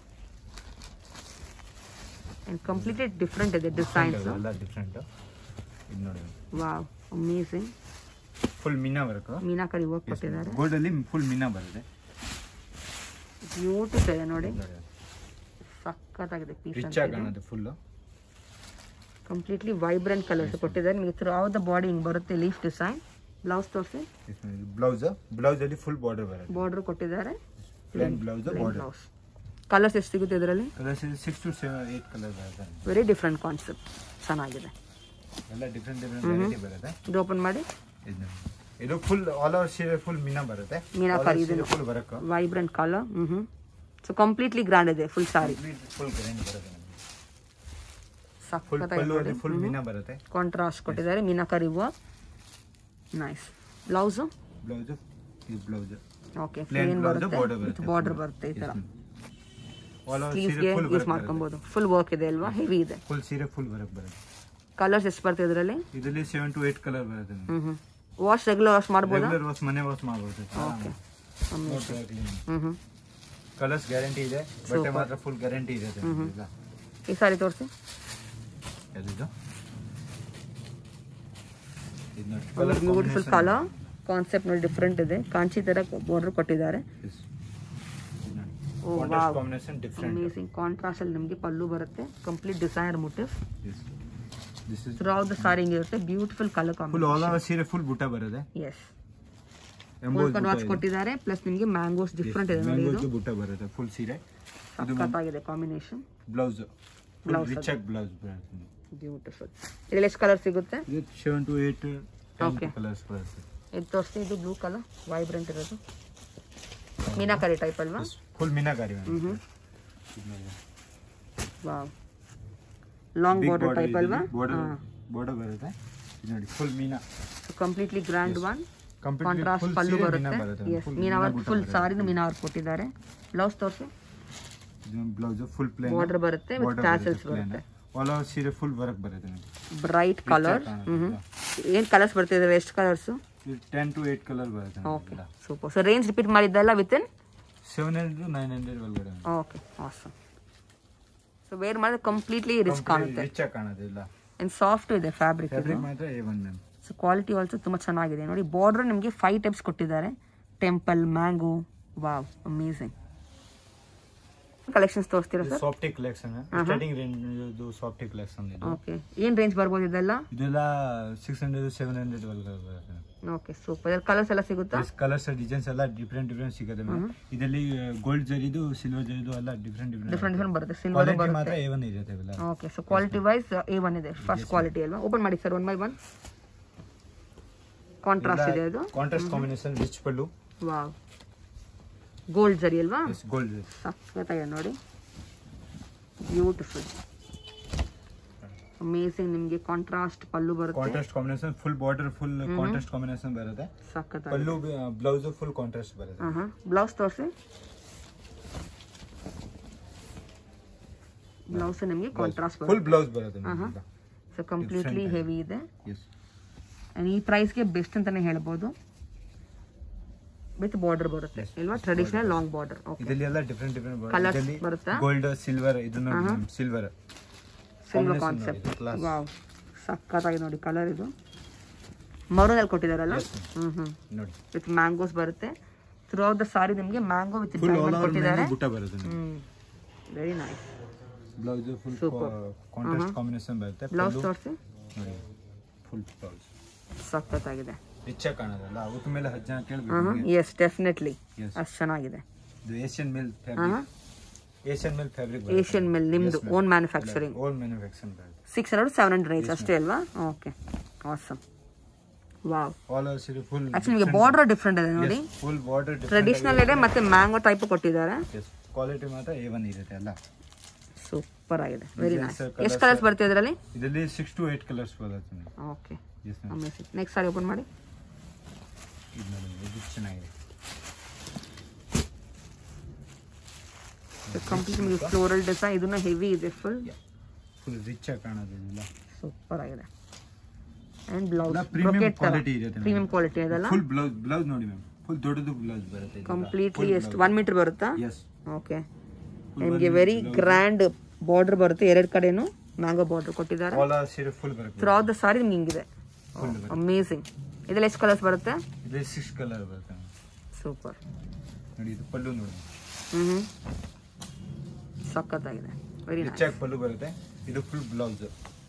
ಆ್ಯಂಡ್ ಕಂಪ್ಲೀಟ್ಲಿ ಡಿಫ್ರೆಂಟ್ ಇದೆ ಡಿಸೈನ್ಸ್ ಎಲ್ಲ ಡಿಫ್ರೆಂಟ್ ಇದು ನೋಡಿ wow amazing full meena work meenakari work ಕೊಟ್ಟಿದ್ದಾರೆ ಗೋಲ್ಡ್ ಅಲ್ಲಿ ಫುಲ್ ಮೀನಾ ಬರುತ್ತೆ ಬ್ಯೂಟಿಫುಲ್ ಇದೆ ನೋಡಿ ಸಕ್ಕತ್ತಾಗಿದೆ ಪೀಸ್ ರಿಚ್ ಆಗಿ ಕಾಣುತ್ತೆ ಫುಲ್ ಕಂಪ್ಲೀಟ್ಲಿ ವೈಬ್ರೆಂಟ್ ಕಲರ್ಸ್ ಕೊಟ್ಟಿದ್ದಾರೆ ನಿಮಗೆ ಥ್ರೂ ಔಟ್ ದ ಬಾಡಿ ಹಿಂಗೆ ಬರುತ್ತೆ ಲೀಫ್ ಡಿಸೈನ್ ಬ್ಲೌಸ್ ತೋರಿಸಿ ಬ್ಲೌಸ್ ಬ್ಲೌಸ್ ಅಲ್ಲಿ ಫುಲ್ ಬಾರ್ಡರ್ ಬರುತ್ತೆ ಬಾರ್ಡರ್ ಕೊಟ್ಟಿದ್ದಾರೆ plain blouse border blouse colours ಎಷ್ಟು ಸಿಗುತ್ತೆ ಇದರಲ್ಲಿ colours six to seven eight colour ಬರುತ್ತೆ ವೆರಿ ಡಿಫ್ರೆಂಟ್ ಕಾನ್ಸೆಪ್ಟ್ ಚೆನ್ನಾಗಿದೆ ಎಲ್ಲ ಡಿಫ್ರೆಂಟ್ ಡಿಫ್ರೆಂಟ್ ವೆರೈಟಿ ಬರುತ್ತೆ ಇದು ಓಪನ್ ಮಾಡಿ ಇದು ಇದು ಫುಲ್ ಆಲ್ ಓವರ್ ಸೀರೆ ಫುಲ್ ಮೀನಾ ಬರುತ್ತೆ ಮೀನಾಕರಿ ಇದು ಫುಲ್ ವರ್ಕ್ ವೈಬ್ರೆಂಟ್ ಕಲರ್ ಹ್ಞೂ ಹ್ಞೂ ಸೊ ಕಂಪ್ಲೀಟ್ಲಿ ಗ್ರ್ಯಾಂಡ್ ಇದೆ ಫುಲ್ ಸಾರಿ ಫುಲ್ ಗ್ರ್ಯಾಂಡ್ ಬರುತ್ತೆ ಫುಲ್ ಸಕ್ಕತ್ತಾಗಿ ಪಲ್ಲು ಅಲ್ಲಿ ಫುಲ್ ಮೀನಾ ಬರುತ್ತೆ ಕಾಂಟ್ರಾಸ್ಟ್ ಕೊಟ್ಟಿದ್ದಾರೆ meenakari work nice blouse blouse ಇದು blouse okay Plain plain blouse, ಬರುತ್ತೆ border ಬರುತ್ತೆ. ಬಾರ್ಡರ್ ಬರುತ್ತೆ ಈ ಥರ ಆಲ್ ಓವರ್ ಸ್ಲೀವ್ಸ್ಗೆ ಸೀರೆ ಫುಲ್ ಯೂಸ್ ಮಾಡ್ಕೊಬೋದು ಫುಲ್ ವರ್ಕ್ ಇದೆ ಅಲ್ವಾ ಹೆವಿ ಇದೆ ಫುಲ್ ಸೀರೆ ಫುಲ್ ವರ್ಕ್ ಬರುತ್ತೆ ಕಲರ್ಸ್ ಎಷ್ಟು ಬರ್ತದೆ ಇದರಲ್ಲಿ ಇದರಲ್ಲಿ ಸೆವೆನ್ ಟು ಏಟ್ ಕಲರ್ ಬರುತ್ತೆ ಹ್ಞೂ ಹ್ಞೂ ವಾಶ್ ರೆಗ್ಯುಲರ್ ವಾಶ್ ಮಾಡ್ಬೋದಾ ರೆಗ್ಯುಲರ್ ವಾಶ್ ಮನೆ ವಾಶ್ ಮಾಡ್ಬೋದು ಓಕೆ ಹ್ಞೂ ಹ್ಞೂ ಕಲರ್ಸ್ ಗ್ಯಾರಂಟಿ ಇದೆ ಬಟ್ಟೆ ಮಾತ್ರ ಫುಲ್ ಗ್ಯಾರಂಟಿ ಇದೆ ಇಲ್ಲ ಈ ಸಾರಿ ತೋರಿಸಿ ಯಾವ್ದಿದು ಇದು ನೋಡಿ ಕಲರ್ ಬ್ಯೂಟಿಫುಲ್ ಕಲರ್ ಕಾನ್ಸೆಪ್ಟ್ ನೋಡಿ ಡಿಫ್ರೆಂಟ್ ಇದೆ ಕಾಂಚಿ ಥರ ಬಾರ್ಡರ್ ಕೊಟ್ಟಿದ್ದಾರೆ oh wow combination different amazing contrast ಅಲ್ಲಿ ನಿಮಗೆ ಪಲ್ಲು ಬರುತ್ತೆ complete designer motif this is through the sari ಇರುತ್ತೆ beautiful colour full combination all over ಸೀರೆ ಫುಲ್ ಬುಟ್ಟ ಬರುತ್ತೆ ಎಸ್ ಎಂಬೋಸ್ ಫುಲ್ ವಾಚ್ ಕೊಟ್ಟಿದ್ದಾರೆ ಪ್ಲಸ್ ನಿಮಗೆ ಮ್ಯಾಂಗೋಸ್ ಡಿಫ್ರೆಂಟ್ ಇದೆ ನೋಡಿ ಇದು ಮ್ಯಾಂಗೋಸ್ ಬುಟ್ಟ ಬರುತ್ತೆ ಫುಲ್ ಸೀರೆ ಸಖತ್ತಾಗಿದೆ ಕಾಂಬಿನೇಷನ್ ಬ್ಲೌಸ್ ಫುಲ್ ರಿಚ್ ಆಗಿ ಬ್ಲೌಸ್ ಬರುತ್ತೆ ಬ್ಯೂಟಿಫುಲ್ ಇದರಲ್ಲಿ ಎಷ್ಟು ಕಲರ್ ಸಿಗುತ್ತೆ ಇದು seven two eight Okay. Colours ಬರುತ್ತೆ ಇದು ತೋರಿಸಿ ಇದು ಬ್ಲೂ ಕಲರ್ ವೈಬ್ರೆಂಟ್ ಇರೋದು ಮೀನಾಕರಿ ಟೈಪ್ ಅಲ್ವಾ full meenakari wow long border type ಅಲ್ವಾ ಬಾರ್ಡರ್ ಬಾರ್ಡರ್ ಬರುತ್ತೆ ಇದು ನೋಡಿ full meena completely grand one complete contrast full pallu ಸೀರೆ ಮೀನಾ ಬರುತ್ತೆ ಬರುತ್ತೆ ಎಸ್ ಮೀನಾ ವರ್ಕ್ ಫುಲ್ ಸಾರಿನ ಮೀನಾ ವರ್ಕ್ ಕೊಟ್ಟಿದ್ದಾರೆ ಬ್ಲೌಸ್ ತೋರಿಸಿ ಬ್ಲೌಸ್ ಫುಲ್ ಪ್ಲೇನ್ ಬಾರ್ಡರ್ ಬರುತ್ತೆ ವಿತ್ ಟ್ಯಾಸಲ್ಸ್ ಬರುತ್ತೆ ಆಲ್ ಓವರ್ ಸೀರೆ ಫುಲ್ ವರ್ಕ್ ಬರುತ್ತೆ ನಿಮಗೆ ಬ್ರೈಟ್ ಕಲರ್ ಹ್ಮ್ ಏನು ಕಲರ್ಸ್ ಬರ್ತಿದಾವೆ ಎಷ್ಟು colours ten to eight colour ಬರುತ್ತೆ okay super so range repeat ಮಾಡಿದ್ದಲ್ಲ within seven hundred nine hundred ಒಳಗಡೆ ಓಕೆ ಆಸಮ್ ಸೊ ವೇರ್ ಮಾಡಿದ್ರೆ ಕಂಪ್ಲೀಟ್ಲಿ ರಿಚ್ ಕಾಣುತ್ತೆ ರಿಚ್ ಆಗಿ ಕಾಣೋದಿಲ್ಲ ಆ್ಯಂಡ್ ಸಾಫ್ಟ್ ಇದೆ ಫ್ಯಾಬ್ರಿಕ್ ಇದು ಫ್ಯಾಬ್ರಿಕ್ ಮಾತ್ರ A one ma'am so quality also ತುಂಬ ಚೆನ್ನಾಗಿದೆ ನೋಡಿ ಬಾರ್ಡರ್ ನಿಮಗೆ ಫೈವ್ ಟೈಪ್ಸ್ ಕೊಟ್ಟಿದ್ದಾರೆ temple mango wow amazing collections ತೋರಿಸ್ತೀರಾ sir softy collection starting range ಇದು ಸಾಫ್ಟಿ ಕಲೆಕ್ಷನ್ ಇದು ಓಕೆ ಏನು ರೇಂಜ್ ಬರ್ಬೋದು ಇದೆಲ್ಲ ಇದೆಲ್ಲ ಸಿಕ್ಸ್ ಹಂಡ್ರೆಡ್ ಸೆವೆನ್ ಹಂಡ್ರೆಡ್ ಒಳಗಡೆ ಬರುತ್ತೆ ಓಕೆ ಸೂಪರ್ ಇದ್ರಲ್ಲಿ ಕಲರ್ಸ್ ಎಲ್ಲ ಸಿಗುತ್ತಾ ಕಲರ್ಸ್ ಡಿಸೈನ್ಸ್ ಎಲ್ಲ ಡಿಫ್ರೆಂಟ್ ಡಿಫ್ರೆಂಟ್ ಸಿಗುತ್ತೆ ಮ್ಯಾಮ್ ಇದರಲ್ಲಿ ಗೋಲ್ಡ್ ಜರಿದು ಸಿಲ್ವರ್ ಜರಿದು ಎಲ್ಲ ಡಿಫ್ರೆಂಟ್ ಡಿಫ್ರೆಂಟ್ ಡಿಫ್ರೆಂಟ್ ಡಿಫ್ರೆಂಟ್ ಬರುತ್ತೆ ಸಿಲ್ವರ್ ಕ್ವಾಲಿಟಿ ಮಾತ್ರ ಬರುತ್ತೆ ಎ ಒನ್ ಇರುತ್ತೆ ಇವೆಲ್ಲ okay so quality wise A one ಇದೆ ಫಸ್ಟ್ ಕ್ವಾಲಿಟಿ ಅಲ್ವಾ ಓಪನ್ ಮಾಡಿ sir one by one contrast ಇದೆ ಅದು contrast combination rich pallu wow gold zari ಅಲ್ವಾ ಗೋಲ್ಡ್ ಸಖತ್ತಾಗಿದೆ ನೋಡಿ ಬ್ಯೂಟಿಫುಲ್ ಅಮೇಸಿಂಗ್ ನಿಮಗೆ ಕಾಂಟ್ರಾಸ್ಟ್ ಪಲ್ಲು ಬರುತ್ತೆ contrast combination full border full contrast combination ಬರುತ್ತೆ ಸಖತ್ತಾಗಿದೆ ಪಲ್ಲು ಬ್ಲೌಸ್ ಫುಲ್ ಕಾಂಟ್ರಾಸ್ಟ್ ಬರುತ್ತೆ ಹಾಂ ಹಾಂ ಬ್ಲೌಸ್ ತೋರಿಸಿ ಬ್ಲೌಸ್ ನಿಮಗೆ ಕಾಂಟ್ರಾಸ್ಟ್ ಫುಲ್ ಬರುತ್ತೆ ಬ್ಲೌಸ್ ಬರುತ್ತೆ ಸೊ ಕಂಪ್ಲೀಟ್ಲಿ ಹೆವಿ ಇದೆ ಎಸ್ And ಈ ಪ್ರೈಸ್ಗೆ ಬೆಸ್ಟ್ ಅಂತಾನೆ ಹೇಳ್ಬೋದು ವಿತ್ ಬಾರ್ಡರ್ ಬರುತ್ತೆ ಇಲ್ವಾ ಟ್ರೆಡಿಷನಲ್ ಲಾಂಗ್ ಬಾರ್ಡರ್ ಓಕೆ ಇದರಲ್ಲಿ ಎಲ್ಲ ಡಿಫ್ರೆಂಟ್ ಡಿಫ್ರೆಂಟ್ Colours ಇದರಲ್ಲಿ ಬರುತ್ತಾ? ಗೋಲ್ಡ್ ಸಿಲ್ವರ್ ಇದನ್ನು ಸಿಲ್ವರ್ ಸಿಲ್ವರ್ Combination ಕಾನ್ಸೆಪ್ಟ್ ನೋಡಿ, class. ವಾವ್ ಸಖತ್ತಾಗಿ ನೋಡಿ ಕಲರ್ ಇದು ಮರೂನಲ್ಲಿ ಕೊಟ್ಟಿದಾರಲ್ಲ Yes, ma'am. ಹ್ಮ್ ಹ್ಮ್ ನೋಡಿ ವಿತ್ ಮ್ಯಾಂಗೋಸ್ ಬರುತ್ತೆ ಥ್ರೂ ಔಟ್ ದ ಸಾರಿ ನಿಮಗೆ mango with full all diamond over ಕೊಟ್ಟಿದ್ದಾರೆ ಬುಟ್ಟ ಬರುತ್ತೆ ಹ್ಮ್ very nice blouse full Super. Contrast combination ಬರುತ್ತೆ ಬ್ಲೌಸ್ ಪಲ್ಲು ತೋರಿಸಿ ನೋಡಿ ಫುಲ್ ಬ್ಲೌಸ್ ಸಖತ್ತಾಗಿದೆ ರಿಚ್ ಆಗಿ ಕಾಣೋದಲ್ಲ ಅವತ್ತು ಮೇಲೆ ಹತ್ತು ಜನ ಹ್ಮ್ ಕೇಳಬೇಕು ಎಸ್ ಡೆಫಿನೆಟ್ಲಿ Yes. ಅಷ್ಟು ಚೆನ್ನಾಗಿದೆ ಇದು ಏಷ್ಯನ್ ಮಿಲ್ ಹಾ fabric Asian mill fabric Asian mill ನಿಮ್ದು ಓನ್ ಮ್ಯಾನುಫ್ಯಾಕ್ಚರಿಂಗ್ ಓನ್ ಮ್ಯಾನುಫ್ಯಾಕ್ಚರಿಂಗ್ ಬರುತ್ತೆ six hundred seven hundred range ಅಷ್ಟೇ ಅಲ್ವಾ okay awesome wow all over ಸೀರೆ ಫುಲ್ ಆಕ್ಚುಲಿ ನಿಮಗೆ ಬಾರ್ಡರ್ ಡಿಫ್ರೆಂಟ್ ಇದೆ ನೋಡಿ ಫುಲ್ ಬಾರ್ಡರ್ ಟ್ರೆಡಿಷನಲ್ ಇದೆ ಮತ್ತೆ ಮ್ಯಾಂಗೋ ಟೈಪ್ ಕೊಟ್ಟಿದ್ದಾರೆ ಕ್ವಾಲಿಟಿ ಮಾತ್ರ ಎ ಒನ್ ಇರುತ್ತೆ ಅಲ್ಲ ಸೂಪರ್ ಆಗಿದೆ ವೆರಿ Designs, ನೈಸ್ colours. ಎಷ್ಟು ಕಲರ್ಸ್ ಬರ್ತಿದೆ ಇದರಲ್ಲಿ ಇದರಲ್ಲಿ ಸಿಕ್ಸ್ ಟು ಏಟ್ ಕಲರ್ಸ್ ಬರುತ್ತೆ okay yes ma'am amazing next sari open ಮಾಡಿ ಇದು ನೋಡಿ ಇದು ಚೆನ್ನಾಗಿದೆ ಕಂಪ್ಲೀಟ್ ನಿಮಗೆ ಫ್ಲೋರಲ್ ಡಿಸೈನ್ ಇದನ್ನ ಹೆವಿ ಇದೆ ಫುಲ್ ಫುಲ್ ರಿಚ್ ಆಗಿ ಕಾಣೋದಿಲ್ಲ ಸೂಪರ್ ಆಗಿದೆ ಅಂಡ್ ಬ್ಲೌಸ್ ಎಲ್ಲ premium ಬ್ರೊಕೆಟ್ ತರ quality ಇರುತ್ತೆ ಪ್ರೀಮಿಯಂ ಕ್ವಾಲಿಟಿ ಇದೆಲ್ಲ ಫುಲ್ ಬ್ಲೌಸ್ ಬ್ಲೌಸ್ ನೋಡಿ ಮ್ಯಾಮ್ ಫುಲ್ ದೊಡ್ಡದು ಬ್ಲೌಸ್ ಬರುತ್ತೆ ಕಂಪ್ಲೀಟ್ಲಿ ಎಷ್ಟು ಒನ್ ಮೀಟರ್ ಬರುತ್ತಾ ಎಸ್ ಓಕೆ ನಿಮಗೆ ವೆರಿ ಗ್ರ್ಯಾಂಡ್ ಬಾರ್ಡರ್ ಬರುತ್ತೆ ಎರಡು ಕಡೆನೂ ಮ್ಯಾಂಗೋ ಬಾರ್ಡರ್ ಕೊಟ್ಟಿದ್ದಾರೆ ಆಲ್ ಸೀರೆ ಫುಲ್ ಬರುತ್ತೆ ಥ್ರೂ ದ ಸಾರಿ ನಿಮ್ಗೆ ಹಿಂಗಿದೆ ಅಮೇಸಿಂಗ್ ಇದೆಲ್ಲ ಎಷ್ಟು ಕಲರ್ಸ್ ಬರುತ್ತೆ ಇಲ್ಲಿ ಸಿಕ್ಸ್ ಕಲರ್ ಬರುತ್ತೆ ma'am. ಸೂಪರ್ ನೋಡಿ ಇದು ಪಲ್ಲು ನೋಡಿ ಹ್ಞೂ ಸಖತ್ತಾಗಿದೆ ವೆರಿ ರಿಚ್ ಆಗಿ ಪಲ್ಲು ಬರುತ್ತೆ ಇದು full blouse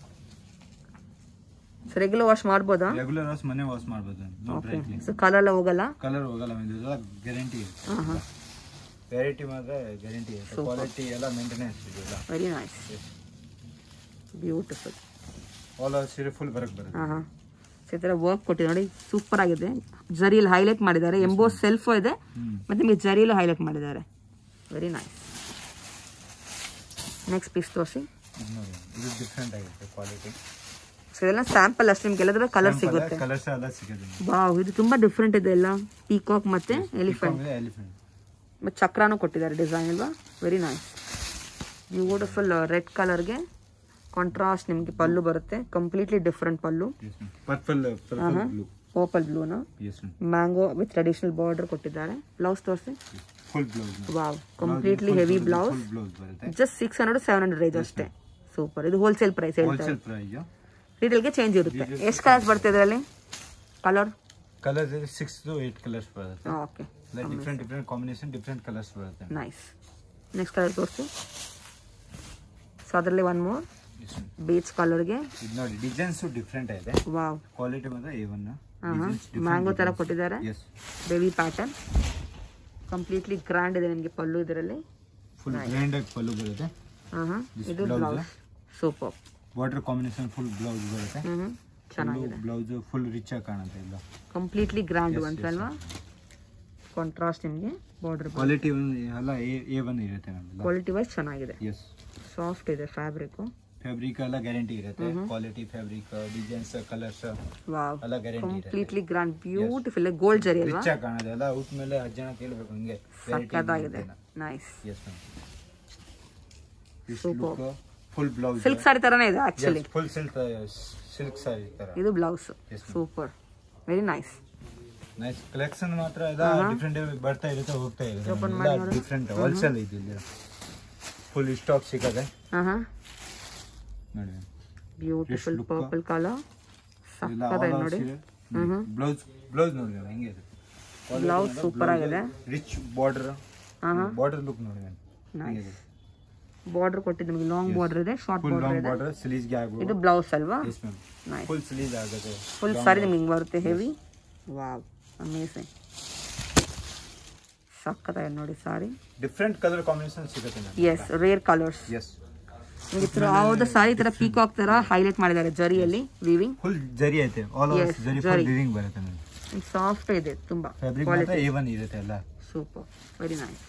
so regular wash ಮಾಡ್ಬೋದಾ ರೆಗ್ಯುಲರ್ ವಾಶ್ ಮನೆ ವಾಶ್ ಮಾಡ್ಬೋದು no okay dry clean so colour ಎಲ್ಲ ಹೋಗಲ್ಲ ಕಲರ್ ಹೋಗಲ್ಲ ma'am. ಇದೆಲ್ಲ ಗ್ಯಾರಂಟಿ ಇರುತ್ತೆ ಹಾಂ ಹಾಂ ವೆರೈಟಿ ಮಾತ್ರ ಗ್ಯಾರಂಟಿ ಇರುತ್ತೆ ಕ್ವಾಲಿಟಿ ಎಲ್ಲ ಮೇಂಟೆನೆನ್ಸ್ ಇದೆಲ್ಲ ವೆರಿ ನೈಸ್ ಬ್ಯೂಟಿಫುಲ್ ಆಲ್ ಸೀರೆ ಫುಲ್ ಬರಕ್ ಬರುತ್ತೆ ಹಾಂ ಹಾಂ ಸೊ ಈ ಥರ ವರ್ಕ್ ಕೊಟ್ಟಿದೆ ನೋಡಿ ಸೂಪರ್ ಆಗಿದೆ ಜರಿಯಲ್ಲಿ ಹೈಲೈಟ್ ಮಾಡಿದ್ದಾರೆ ಎಂಬೋ ಸೆಲ್ಫ್ ಇದೆ ಹ್ಮ್ ಮತ್ತು ನಿಮಗೆ ಜರಿಯಲ್ಲೂ ಹೈಲೈಟ್ ಮಾಡಿದ್ದಾರೆ ವೆರಿ ನೈಸ್ ನೆಕ್ಸ್ಟ್ ಪೀಸ್ ತೋರಿಸಿ ಇದು ನೋಡಿ ಇದು ಡಿಫ್ರೆಂಟ್ ಆಗಿರುತ್ತೆ ಕ್ವಾಲಿಟಿ ಸೊ ಇದೆಲ್ಲ ಸ್ಯಾಂಪಲ್ ಅಷ್ಟೇ ನಿಮ್ಗೆ ಎಲ್ಲದ್ರ ಕಲರ್ ಸಿಗುತ್ತೆ ಕಲರ್ಸ್ ಎಲ್ಲ ಸಿಗುತ್ತೆ ವಾವ್ ಇದು ತುಂಬಾ ಡಿಫ್ರೆಂಟ್ ಇದೆ ಎಲ್ಲ ಪೀಕಾಕ್ ಮತ್ತೆ ಎಲಿಫೆಂಟ್ ಎಲಿಫೆಂಟ್ ಮತ್ತೆ ಚಕ್ರಾನು ಕೊಟ್ಟಿದ್ದಾರೆ ಡಿಸೈನ್ ಅಲ್ವಾ ವೆರಿ ನೈಸ್ ಬ್ಯೂಟಿಫುಲ್ ರೆಡ್ ಕಲರ್ಗೆ ಕಾಂಟ್ರಾಸ್ಟ್ ನಿಮಗೆ ಪಲ್ಲು ಬರುತ್ತೆ completely different pallu purple purple blue purple ಬ್ಲೂನ yes mango with traditional border ಕೊಟ್ಟಿದ್ದಾರೆ ಬ್ಲೌಸ್ ತೋರಿಸಿ full blouse wow completely heavy blouse full blouse ಬರುತ್ತೆ just six hundred seven hundred range ಅಷ್ಟೇ super ಇದು wholesale price ಹೇಳ್ತಾರೆ ಹೋಲ್ಸೇಲ್ ಪ್ರೈಸ್ ರಿಟೇಲ್ಗೆ change ಇರುತ್ತೆ ಎಷ್ಟು ಕಲರ್ಸ್ ಬರ್ತದೆ ಇದರಲ್ಲಿ colour colours six to eight colours ಬರುತ್ತೆ okay different different combination different colours ಬರುತ್ತೆ ನೈಸ್ ನೆಕ್ಸ್ಟ್ ಕಲರ್ ತೋರಿಸಿ ಸೊ ಅದರಲ್ಲಿ one more Yes, ma'am. Peach ಕಲರ್ಗೆ ಇದು ನೋಡಿ ಡಿಸೈನ್ಸ್ ಡಿಫ್ರೆಂಟ್ ಇದೆ ವಾವ್ ಕ್ವಾಲಿಟಿ ಮಾತ್ರ ಎ ಒನ್ ಮ್ಯಾಂಗೋ ಥರ ಕೊಟ್ಟಿದ್ದಾರೆ yes baby pattern completely grand ಇದೆ ನಿಮಗೆ ಪಲ್ಲು ಇದರಲ್ಲಿ ಫುಲ್ ಗ್ರ್ಯಾಂಡ್ ಆಗಿ ಪಲ್ಲು ಬರುತ್ತೆ ಹಾಂ ಹಾಂ This ಇದು blouse. Blouse super border combination full blouse ಬರುತ್ತೆ ಹ್ಞೂ ಚೆನ್ನಾಗಿದೆ ಬ್ಲೌಸ್ ಫುಲ್ ರಿಚ್ ಆಗಿ ಕಾಣುತ್ತೆ ಇಲ್ಲ ಕಂಪ್ಲೀಟ್ಲಿ ಗ್ರ್ಯಾಂಡ್ ಅನ್ಸಲ್ವಾ ಕಾಂಟ್ರಾಸ್ಟ್ ನಿಮಗೆ ಬಾರ್ಡರ್ ಕ್ವಾಲಿಟಿ ಎಲ್ಲ ಎ ಒನ್ ಇರುತ್ತೆ ಮ್ಯಾಮ್ ಕ್ವಾಲಿಟಿ ವೈಸ್ ಚೆನ್ನಾಗಿದೆ ಎಸ್ ಸಾಫ್ಟ್ ಇದೆ ಫ್ಯಾಬ್ರಿಕ್ ಫ್ಯಾಬ್ರಿಕ್ ಎಲ್ಲ ಗ್ಯಾರಂಟಿ ಇರುತ್ತೆ quality fabric designs colours wow ಎಲ್ಲ ಗ್ಯಾರಂಟಿ ಇರುತ್ತೆ completely grand beautiful gold zari ಅಲ್ವಾ ರಿಚ್ ಆಗಿ ಕಾಣೋದು ಎಲ್ಲ ಔಟ್ ಮೇಲೆ ಹತ್ತು ಜನ ಕೇಳಬೇಕು ಹಂಗೆ ಸಕ್ಕತ್ತಾಗಿದೆ nice yes ma'am look full blouse silk sari ತರನೇ ಇದೆ actually full silk silk sari ತರ ಇದು blouse Yes, ma'am. Super very nice nice collection ಮಾತ್ರ ಎಲ್ಲ ಡಿಫ್ರೆಂಟ್ ಬರ್ತಾ ಇರುತ್ತೆ ಹೋಗ್ತಾ ಇರುತ್ತೆ Open ಎಲ್ಲ ಮಾಡಿ ನೋಡು. ಡಿಫ್ರೆಂಟ್ ಹೋಲ್ಸೇಲ್ ಇದೆ ಇಲ್ಲಿ ಫುಲ್ ಸ್ಟಾಕ್ ಸಿಗತ್ತೆ ಹಾಂ ಹಾಂ ನೋಡಿ ಬ್ಯೂಟಿಫುಲ್ look. ಪರ್ಪಲ್ ಕಲರ್ ಎಲ್ಲ ಸಕ್ಕತ್ತಾಗಿದೆ ನೋಡಿ ಬ್ಲೌಸ್ ಬ್ಲೌಸ್ ನೋಡಿ ಮ್ಯಾಮ್ ಹೆಂಗೆ ಇದೆ ಬ್ಲೌಸ್ ಸೂಪರ್ ಆಗಿದೆ ರಿಚ್ ಬಾರ್ಡರ್ ಹಾಂ ಬಾರ್ಡರ್ ಲುಕ್ ನೋಡಿ ಮ್ಯಾಮ್ ನೈಸ್ ಬಾರ್ಡರ್ ಕೊಟ್ಟಿದ್ದು ನಿಮಗೆ ಲಾಂಗ್ ಬಾರ್ಡರ್ ಇದೆ ಶಾರ್ಟ್ ಫುಲ್ ಬಾರ್ಡರ್ ಲಾಂಗ್ ಇದೆ ಬಾರ್ಡರ್ ಸ್ಲೀವ್ಸ್ಗೆ ಆಗ್ಬೋದು ಇದು ಬ್ಲೌಸ್ ಅಲ್ವಾ yes ma'am nice full sleeve ಆಗುತ್ತೆ ಫುಲ್ ಸಾರಿ ನಿಮಗೆ ಹಿಂಗೆ ಬರುತ್ತೆ ಹೆವಿ ವಾವ್ ಅಮೇಸಿಂಗ್ ಸಕ್ಕತ್ತಾಗಿದೆ ನೋಡಿ ಸಾರಿ ಡಿಫ್ರೆಂಟ್ ಕಲರ್ ಕಾಂಬಿನೇಷನ್ ಸಿಗುತ್ತೆ ma'am yes rare colours yes ನಿಮಗೆ ಈ ಥರ ಯಾವುದೋ ಸಾರಿ ಈ ಥರ ಪೀಕಾಕ್ ಥರ ಹೈಲೈಟ್ ಮಾಡಿದ್ದಾರೆ ಜರಿಯಲ್ಲಿ ವಿವಿಂಗ್ ಫುಲ್ ಜರಿ ಐತೆ all Yes, over zari zari. Full weaving ಬರುತ್ತೆ ಮ್ಯಾಮ್ ಸಾಫ್ಟ್ ಇದೆ ತುಂಬ ಫ್ಯಾಬ್ರಿಕ್ ಮಾತ್ರ ಕ್ವಾಲಿಟಿ ಎ ಒನ್ ಇರುತ್ತೆ ಎಲ್ಲ super very nice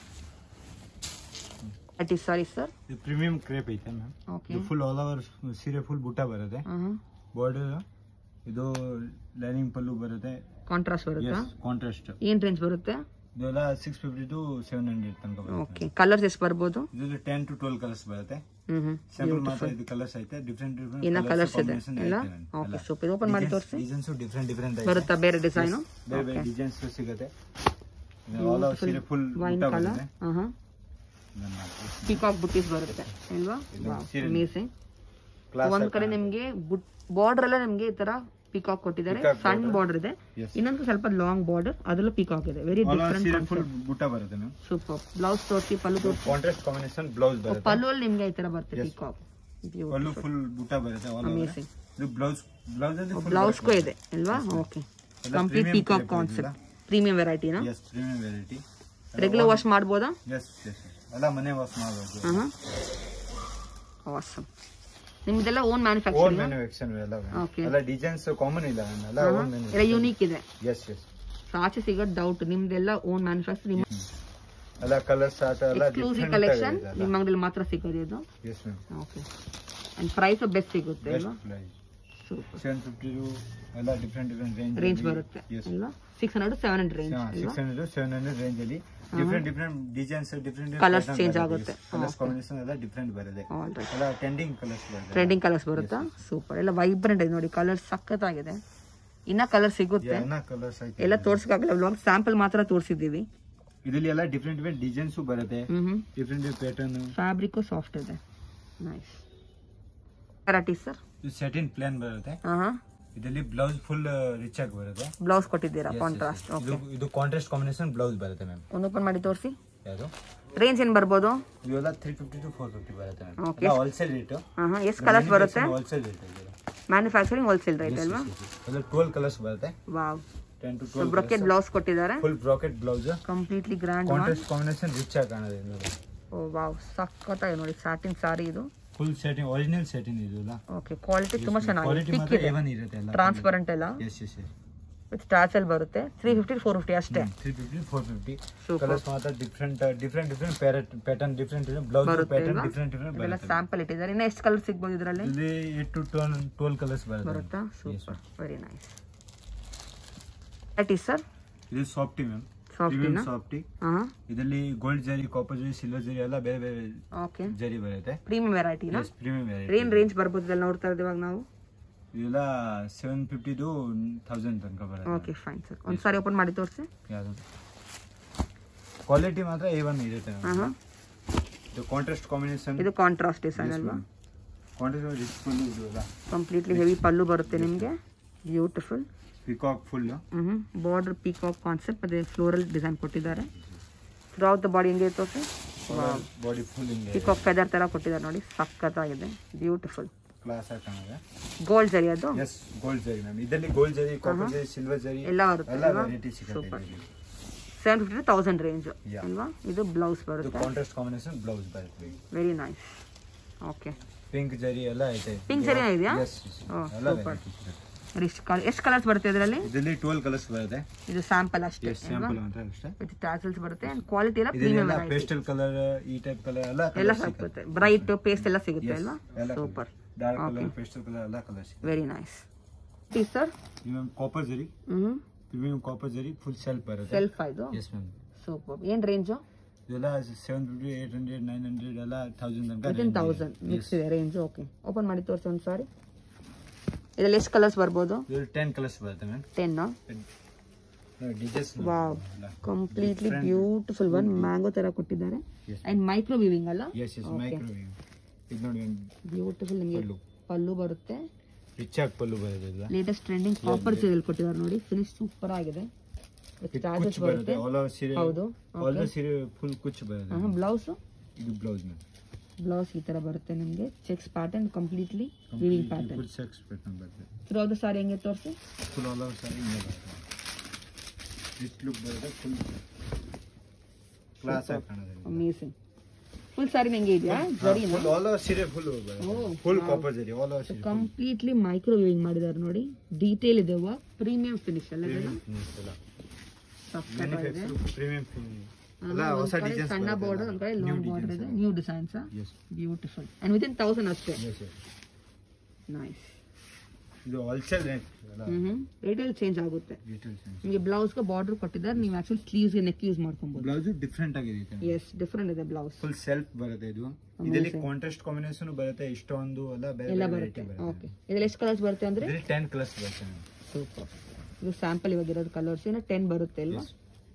it is sari sir ಇದು ಪ್ರೀಮಿಯಂ ಕ್ರೇಪ್ ಐತೆ ಮ್ಯಾಮ್ ಓಕೆ ಇದು ಫುಲ್ ಆಲ್ ಓವರ್ ಸೀರೆ ಫುಲ್ ಬುಟ್ಟ ಬರುತ್ತೆ ಹಾಂ ಬಾರ್ಡರ್ ಇದು ಲೈನಿಂಗ್ ಪಲ್ಲು ಬರುತ್ತೆ ಕಾಂಟ್ರಾಸ್ಟ್ ಬರುತ್ತಾ ಎಸ್ ಕಾಂಟ್ರಾಸ್ಟ್ ಏನು ರೇಂಜ್ ಬರುತ್ತೆ ಇದೆಲ್ಲ six fifty to seven hundred ತನಕ ಬರುತ್ತೆ ಓಕೆ ಕಲರ್ಸ್ ಎಷ್ಟು ಬರ್ಬೋದು ಇದು ಟೆನ್ ಟು ಟ್ವೆಲ್ ಕಲರ್ಸ್ ಬರುತ್ತೆ ಹ್ಞೂ ಹ್ಞೂ ಸ್ಯಾಂಪಲ್ ಮಾತ್ರ ಇದು ಕಲರ್ಸ್ ಐತೆ ಡಿಫ್ರೆಂಟ್ ಇನ್ನ ಡಿಫ್ರೆಂಟ್ ಕಲರ್ಸ್ ಇದೆ ಎಲ್ಲ ಓಕೆ ಸೂಪರ್ ಇದು ಓಪನ್ ಮಾಡಿ ತೋರಿಸಿ ಡಿಸೈನ್ಸ್ ಡಿಫ್ರೆಂಟ್ ಡಿಫ್ರೆಂಟ್ ಐತೆ ಬರುತ್ತಾ ಬೇರೆ ಡಿಸೈನು ಬೇರೆ ಬೇರೆ ಡಿಸೈನ್ಸ್ ಸಿಗುತ್ತೆ ಆಲ್ ಓವರ್ ಸೀರೆ ಫುಲ್ ವೈನ್ ಬುಟ್ಟ ಕಲರ್ ಬರುತ್ತೆ ಹಾಂ ಹಾಂ ಇದನ್ನ ಹಾಕಿ. ಪಿಕಾಕ್ ಬುಟ್ಟೀಸ್ ಬರುತ್ತೆ ಅಲ್ವಾ ಇದು ಸೀರೆ ಅಮೇಸಿಂಗ್ Class ಒಂದ್ ಆಗಿ ಕಡೆ ನಿಮ್ಗೆ ಬುಟ್ ಬಾರ್ಡರ್ ಎಲ್ಲ ನಿಮ್ಗೆ ಈ ತರ ಪಿಕಾಕ್ ಕೊಟ್ಟಿದ್ದಾರೆ Peacock ಸಣ್ಣ ಬಾರ್ಡರ್ ಇದೆ Yes. ಇನ್ನೊಂದು ಸ್ವಲ್ಪ ಲಾಂಗ್ ಬಾರ್ಡರ್ ಅದರಲ್ಲೂ ಪಿಕಾಕ್ ಇದೆ ವೆರಿ all over ಸೀರೆ ಡಿಫ್ರೆಂಟ್ ಫುಲ್ ಬುಟ್ಟ ಬರುತ್ತೆ ಮ್ಯಾಮ್ ಸೂಪರ್ ಬ್ಲೌಸ್ ತೋರಿಸಿ ಪಲ್ಲು ತೋರಿಸಿ ಕಾಂಟ್ರಾಸ್ಟ್ ಕಾಂಬಿನೇಷನ್ ಬ್ಲೌಸ್ ಬರುತ್ತೆ ಪಲ್ಲು ಅಲ್ಲಿ ನಿಮ್ಗೆ ಈ ತರ ಬರುತ್ತೆ Yes. ಪಿಕಾಕ್ ಪಲ್ಲು ಫುಲ್ ಬುಟ್ಟ ಬರುತ್ತೆ ಆಲ್ ಓವರ್ ಅಮೇಸಿಂಗ್ ಇದು ಬ್ಲೌಸ್ ಬ್ಲೌಸ್ ಅಲ್ಲಿ ಫುಲ್ ಬ್ಲೌಸ್ಗೂ ಇದೆ ಅಲ್ವಾ ಓಕೆ ಎಲ್ಲ complete premium peacock type concept premium ವೆರೈಟಿನಾ yes premium variety regular wash ಮಾಡ್ಬೋದಾ ಎಸ್ ಎಸ್ ಎಲ್ಲ ಮನೆ ವಾಶ್ ಮಾಡಬಹುದು ಹಾಂ ಆಸಮ್ ನಿಮ್ದೆಲ್ಲ ಓನ್ ಓನ್ ಮ್ಯಾನುಫ್ಯಾಕ್ಚರಿಂಗ್ ಮ್ಯಾನುಫ್ಯಾಕ್ಚರ್ ಎಲ್ಲ Okay. ಎಲ್ಲ ಡಿಸೈನ್ಸ್ ಕಾಮನ್ ಇಲ್ಲ ma'am. ಎಲ್ಲ ಓನ್ ಎಲ್ಲ ಯೂನಿಕ್ ಇದೆ ಎಸ್ ಎಸ್ So, ಆಚೆ ಸಿಗೋದು ಡೌಟ್ ನಿಮ್ದೆಲ್ಲ ಓನ್ ಮ್ಯಾನುಫ್ಯಾಕ್ಚರ್ ನಿಮ್ಮ ಎಲ್ಲ ಕಲರ್ಸ್ ಆಟ ಎಲ್ಲ ಎಕ್ಸ್ಕ್ಲೂಸಿವ್ ಕಲೆಕ್ಷನ್ ನಿಮ್ಮ ಅಂಗಡಿಯಲ್ಲಿ ಮಾತ್ರ ಸಿಗೋದು ಇದು yes ma'am okay and price best ಸಿಗುತ್ತೆ ಅಲ್ವಾ best price super seven fifty ಎಲ್ಲ ಡಿಫ್ರೆಂಟ್ ಡಿಫ್ರೆಂಟ್ ರೇಂಜ್ ರೇಂಜ್ ಬರುತ್ತೆ ಎಸ್ ಅಲ್ವಾ six hundred seven hundred range six hundred seven hundred range ಅಲ್ಲಿ different different designs different Colours change ಆಗುತ್ತೆ. Colours combination ಎಲ್ಲ different ಬರುತ್ತೆ all right ಎಲ್ಲ trending colours ಬರುತ್ತೆ trending colours ಬರುತ್ತಾ ಸೂಪರ್ ಎಲ್ಲ ವೈಬ್ರೆಂಟ್ ಇದೆ ನೋಡಿ ಕಲರ್ ಸಖತ್ತಾಗಿದೆ ಇನ್ನ ಕಲರ್ ಸಿಗುತ್ತೆ ಎಲ್ಲ ಕಲರ್ಸ್ ಐತೆ ಎಲ್ಲ ತೋರ್ಸಕ್ಕಾಗಲ್ಲ ವ್ಲಾಗ್ ಸ್ಯಾಂಪಲ್ ಮಾತ್ರ ತೋರಿಸಿದ್ದೀವಿ ಇದರಲ್ಲಿ ಎಲ್ಲ ಡಿಫ್ರೆಂಟ್ ಡಿಫ್ರೆಂಟ್ ಡಿಸೈನ್ಸ್ ಬರುತ್ತೆ ಹ್ಮ್ ಹ್ಮ್ ಡಿಫ್ರೆಂಟ್ ಪ್ಯಾಟರ್ನ್ ಫ್ಯಾಬ್ರಿಕ್ಕು ಸಾಫ್ಟ್ ಇದೆ ನೈಸ್ ವೆರೈಟಿ ಸರ್ ಇದು ಸೆಟಿನ್ ಪ್ಲಾನ್ ಬರುತ್ತೆ ಹಾಂ ಹಾಂ ಇದರಲ್ಲಿ ಬ್ಲೌಸ್ ಫುಲ್ ರಿಚ್ ಆಗಿ ಬರುತ್ತೆ ಬ್ಲೌಸ್ ಕೊಟ್ಟಿದ್ದೀರಾ ಕಾಂಟ್ರಾಸ್ಟ್ ಇದು ಇದು ಕಾಂಟ್ರಾಸ್ಟ್ ಕಾಂಬಿನೇಷನ್ ಬ್ಲೌಸ್ ಬರುತ್ತೆ ಮ್ಯಾಮ್ ಒಂದು ಓಪನ್ ಮಾಡಿ ತೋರಿಸಿ ಯಾವುದು ರೇಂಜ್ ಏನು ಬರ್ಬೋದು ಇವೆಲ್ಲ three fifty to four fifty ಬರುತ್ತೆ Okay. ಮ್ಯಾಮ್ ಹೋಲ್ಸೇಲ್ ರೇಟ್ ಹಾಂ ಹಾಂ ಎಷ್ಟು ಕಲರ್ಸ್ ಬರುತ್ತೆ ಹೋಲ್ಸೇಲ್ ರೇಟ್ ಇದೆ ಮ್ಯಾನುಫ್ಯಾಕ್ಚರಿಂಗ್ ಹೋಲ್ಸೇಲ್ ರೇಟ್ ಅಲ್ವಾ ಎಲ್ಲ ಟ್ವೆಲ್ ಕಲರ್ಸ್ ಬರುತ್ತೆ wow ten to so twelve brocade blouse ಕೊಟ್ಟಿದ್ದಾರೆ full brocade blouse completely grand one contrast combination rich ಆಗಿ ಕಾಣೋದು ನೋಡಿ ಓ ವಾವ್ ಸಖತ್ತಾಗಿ ನೋಡಿ ಸ್ಯಾಟಿನ್ ಸಾರಿ ಇದು ಫುಲ್ ಸೆಟಿಂಗ್ ಒರಿಜಿನಲ್ ಸೆಟಿಂಗ್ ಇದು ಅಲ್ಲ ಓಕೆ ಕ್ವಾಲಿಟಿ ತುಂಬಾ ಚೆನ್ನಾಗಿದೆ ಕ್ವಾಲಿಟಿ thick ಮಾತ್ರ ಇದೆ ಏವನ್ ಇರುತ್ತೆ ಎಲ್ಲ ಟ್ರಾನ್ಸ್ಪರೆಂಟ್ ಎಲ್ಲ ಎಸ್ ಎಸ್ ಎಸ್ ವಿತ್ ಟ್ರಾಚಲ್ ಬರುತ್ತೆ ತ್ರೀ ಫಿಫ್ಟಿ ಫೋರ್ ಫಿಫ್ಟಿ ಅಷ್ಟೇ three fifty four fifty Super. Colours ಮಾತ್ರ different different different parrot pattern different blouse ಬರುತ್ತೆ ಪ್ಯಾಟರ್ನ್ ಅಲ್ವಾ? ಡಿಫ್ರೆಂಟ್ ಡಿಫ್ರೆಂಟ್ ಇವೆಲ್ಲ ಬರುತ್ತೆ ಸ್ಯಾಂಪಲ್ ಇಟ್ಟಿದ್ದಾರೆ ಇನ್ನು ಎಷ್ಟು ಕಲರ್ ಸಿಗ್ಬೋದು ಇದರಲ್ಲಿ ಇಲ್ಲಿ eight to twelve twelve colours ಬರುತ್ತೆ ಬರುತ್ತಾ super very nice that is sir ಇದು ಸಾಫ್ಟಿ ಮ್ಯಾಮ್ ಸಾಫ್ಟಿನ ಪ್ರೀಮಿಯಂ ಸಾಫ್ಟಿ ಹಾಂ ಇದರಲ್ಲಿ gold zari copper zari silver zari ಎಲ್ಲ ಬೇರೆ ಬೇರೆ ಓಕೆ ಜರಿ ಬರುತ್ತೆ ಪ್ರೀಮಿಯಂ ವೆರೈಟಿನ ಪ್ರೀಮಿಯಂ ಏನ್ ರೇಂಜ್ ಬರ್ಬೋದು ಇದೆಲ್ಲ ನೋಡ್ತಾ ಇದ್ದೀವಿ ಇವಾಗ ನಾವು ಇದೆಲ್ಲ ಸೆವೆನ್ ಫಿಫ್ಟಿ ಟು ಥೌಸಂಡ್ ತನಕ ಬರುತ್ತೆ ಓಕೆ ಫೈನ್ ಸರ್ ಒಂದು ಸಾರಿ ಓಪನ್ ಮಾಡಿ ತೋರಿಸಿ ಯಾವುದು ಕ್ವಾಲಿಟಿ ಮಾತ್ರ ಎ ಒನ್ ಇರುತ್ತೆ ಹಾಂ ಹಾಂ ಇದು ಕಾಂಟ್ರಾಸ್ಟ್ ಕಾಂಬಿನೇಷನ್ ಇದು ಕಾಂಟ್ರಾಸ್ಟ್ ಡಿಸೈನ್ ಅಲ್ವಾ ಕಾಂಟ್ರಾಸ್ಟ್ ರಿಚ್ ಫುಲ್ ಇದು ಅಲ್ಲ ಕಂಪ್ಲೀಟ್ಲಿ ಹೆವಿ ಪಲ್ಲು ಬರುತ್ತೆ ನಿಮಗೆ ಬ್ಯೂಟಿಫುಲ್ ಪಿಕಾಕ್ ಫುಲ್ ಹ್ಞೂ ಬಾರ್ಡರ್ ಪೀಕಾಕ್ ಕಾನ್ಸೆಪ್ಟ್ ಅದೇ ಫ್ಲೋರಲ್ ಡಿಸೈನ್ ಕೊಟ್ಟಿದ್ದಾರೆ ಥ್ರೂಔಟ್ ದ ಬಾಡಿ ಹೆಂಗೆ ತೋರಿಸಿ ಬಾಡಿ ಫುಲ್ ಹಿಂಗೆ ಪೀಕಾಕ್ ಫೆದರ್ ಥರ ಕೊಟ್ಟಿದ್ದಾರೆ ನೋಡಿ ಸಖತ್ತಾಗಿದೆ ಬ್ಯೂಟಿಫುಲ್ ಕ್ಲಾಸ್ ಆಗಿ ಕಾಣುತ್ತೆ ಗೋಲ್ಡ್ ಜರಿ ಅದು ಎಸ್ ಗೋಲ್ಡ್ ಜರಿ ಮ್ಯಾಮ್ ಇದರಲ್ಲಿ gold zari copper zari silver zari ಎಲ್ಲ ಬರುತ್ತೆ ಎಲ್ಲ ಅಲ್ವಾ ವೆರೈಟಿ ಸಿಗುತ್ತೆ Super. ಇದರಲ್ಲಿ. Seven fifty thousand range Yeah. ಅಲ್ವಾ ಇದು ಬ್ಲೌಸ್ ಇದು ಬರುತ್ತೆ ಕಾಂಟ್ರಾಸ್ಟ್ ಕಾಂಬಿನೇಷನ್ ಬ್ಲೌಸ್ ಬರುತ್ತೆ very nice okay pink zari ಎಲ್ಲ ಐತೆ Pink ಜರಿ ಇದೆಯಾ? ಎಸ್ Oh, ಎಲ್ಲ super. ವೆರೈಟಿ ಸಿಗುತ್ತೆ ಎಷ್ಟು ಕಲರ್ ಎಷ್ಟು ಕಲರ್ಸ್ ಬರುತ್ತೆ ಇದರಲ್ಲಿ ಇದರಲ್ಲಿ ಟ್ವೆಲ್ ಕಲರ್ಸ್ ಬರುತ್ತೆ ಇದು ಸ್ಯಾಂಪಲ್ ಅಷ್ಟೇ ಎಸ್ ಸ್ಯಾಂಪಲ್ ಅಂತ ಅಷ್ಟೇ ವಿತ್ ಟ್ಯಾಸಲ್ಸ್ ಬರುತ್ತೆ ಕ್ವಾಲಿಟಿ ಎಲ್ಲ ಪ್ರೀಮಿಯಂ ಇದೆಲ್ಲ ವೆರೈಟಿ ಪೇಸ್ಟಲ್ ಕಲರ್ ಈ ಟೈಪ್ ಕಲರ್ ಎಲ್ಲ ಎಲ್ಲ colours ಸಿಗುತ್ತೆ. ಸಿಗುತ್ತೆ ಬ್ರೈಟ್ ಪೇಸ್ಟ್ ಎಲ್ಲ ಸಿಗುತ್ತೆ Yes, ಅಲ್ವಾ ಎಲ್ಲ super dark colour pastel colour ಎಲ್ಲ ಕಲರ್ ಸಿಗುತ್ತೆ ವೆರಿ ನೈಸ್ ಟೀ ಸರ್ ಮ್ಯಾಮ್ ಕಾಪರ್ ಜರಿ ಹ್ಞೂ premium copper zari full self ಬರುತ್ತೆ ಸೆಲ್ಫ್ ಇದು ಎಸ್ ಮ್ಯಾಮ್ ಸೂಪರ್ ಏನು ರೇಂಜು ಇದೆಲ್ಲ seven fifty eight hundred nine hundred ಎಲ್ಲ ತೌಸಂಡ್ ತನಕ ವಿತಿನ್ ತೌಸಂಡ್ ಮಿಕ್ಸ್ ಇದೆ ರೇಂಜ್ ಓಕೆ ಓಪನ್ ಮಾಡಿ ತೋರಿಸಿ ಒಂದು ಸಾರಿ ಇದರಲ್ಲಿ ಎಷ್ಟು ಕಲರ್ಸ್ ಬರ್ಬೋದು ಇದು ಟೆನ್ ಕಲರ್ಸ್ ಬರುತ್ತೆ ಮ್ಯಾಮ್ ಟೆನ್ ಡಿಜೆಸ್ wow completely beautiful one mango ತರ ಕೊಟ್ಟಿದ್ದಾರೆ Yes. ಅಂಡ್ ಮೈಕ್ರೋ ವಿವಿಂಗ್ ಅಲ್ಲ ಎಸ್ ಎಸ್ ಮೈಕ್ರೋ ಇದು ನೋಡಿ ಬ್ಯೂಟಿಫುಲ್ ನಿಮಗೆ ಪಲ್ಲು. ಪಲ್ಲು ಬರುತ್ತೆ ರಿಚ್ ಆಗಿ ಪಲ್ಲು ಬರುತ್ತೆ ಇದು ಲೇಟೆಸ್ಟ್ ಟ್ರೆಂಡಿಂಗ್ ಕಾಪರ್ ಸೀರಿಯಲ್ ಕೊಟ್ಟಿದ್ದಾರೆ ನೋಡಿ ಫಿನಿಶ್ ಸೂಪರ್ ಆಗಿದೆ With ಇದು charges ಕುಚ್ ಬರುತ್ತೆ ಬರುತ್ತೆ ಆಲ್ ಓವರ್ ಸೀರೆ ಹೌದು ಆಲ್ ಓವರ್ ಸೀರೆ ಫುಲ್ ಕುಚ್ ಬರುತ್ತೆ ಬ್ಲೌಸ್ ಇದು ಬ್ಲೌಸ್ ಮ್ಯಾಮ್ ಬ್ಲೌಸ್ ಈ ತರ ಬರುತ್ತೆ ನಿಮಗೆ checks pattern completely weaving pattern full checks pattern ಬರುತ್ತೆ ಥ್ರೂ ದ ಸಾರಿ ಹೆಂಗೆ ತೋರಿಸಿ ಫುಲ್ ಆಲ್ ಓವರ್ ಸಾರಿ ಹಿಂಗೆ ಬರುತ್ತೆ ಇಷ್ಟು ಲುಕ್ ಬರುತ್ತೆ ಫುಲ್ ಕ್ಲಾಸ್ ಆಗಿ ಕಾಣೋದು ಅಮೇಸಿಂಗ್ ಫುಲ್ ಸಾರಿ ಹೆಂಗೆ ಇದೆಯಾ ಜರಿನ ಫುಲ್ ಆಲ್ ಓವರ್ ಸೀರೆ full full copper zari all over ಸೀರೆ ಕಂಪ್ಲೀಟ್ಲಿ ಮೈಕ್ರೋವೇವಿಂಗ್ ಮಾಡಿದ್ದಾರೆ ನೋಡಿ ಡೀಟೇಲ್ ಇದೆ ಪ್ರೀಮಿಯಂ ಫಿನಿಶ್ ಎಲ್ಲ ಇದೆಲ್ಲ ಸಖತ್ತಾಗಿದೆ. ಪ್ರೀಮಿಯಂ ಎಲ್ಲ ಆಮೇಲೆ ಹೊಸ ಒಂದ್ ಕಡೆ ಡಿಸೈನ್ಸ್ ಸಣ್ಣ ಬಾರ್ಡರ್ ಒಂದ್ ಕಡೆ ಲಾಂಗ್ ಬಾರ್ಡರ್ ಇದೆ new designs yes beautiful and with in thousand ಅಷ್ಟೇ ಎಸ್ ನೈಸ್ ಇದು ಹೋಲ್ಸೇಲ್ ರೇಟ್ ಎಲ್ಲ ಹ್ಮ್ ರಿಟೇಲ್ ಚೇಂಜ್ ಆಗುತ್ತೆ ಡೀಟೇಲ್ಸ್ ನಿಮಗೆ ಬ್ಲೌಸ್ಗೆ ಬಾರ್ಡರ್ ಕೊಟ್ಟಿದ್ದಾರೆ ನೀವು ಆಕ್ಚುಲಿ ಸ್ಲೀವ್ಸ್ಗೆ ನೆಕ್ ಯೂಸ್ ಮಾಡ್ಕೊಬೋದು ಬ್ಲೌಸ್ ಡಿಫ್ರೆಂಟ್ ಆಗಿರುತ್ತೆ ಎಸ್ ಡಿಫ್ರೆಂಟ್ ಇದೆ ಬ್ಲೌಸ್ ಫುಲ್ ಸೆಲ್ಫ್ ಬರುತ್ತೆ ಇದು ಇದರಲ್ಲಿ ಕಾಂಟ್ರಾಸ್ಟ್ ಕಾಂಬಿನೇಷನ್ ಬರುತ್ತೆ ಇಷ್ಟೊಂದು ಎಲ್ಲ ಬೇರೆ ಎಲ್ಲ ಬೇರೆ ಬರುತ್ತೆ variety ಓಕೆ ಇದ್ರಲ್ಲಿ ಎಷ್ಟು ಕಲರ್ಸ್ ಬರುತ್ತೆ ಅಂದ್ರೆ ಇದರಲ್ಲಿ ಟೆನ್ ಕಲರ್ಸ್ ಬರುತ್ತೆ ಸೂಪರ್ ಇದು ಸ್ಯಾಂಪಲ್ ಇವಾಗ ಇರೋದು ಕಲರ್ಸ್ ಏನೋ ಟೆನ್ ಬರುತ್ತೆ ಅಲ್ವಾ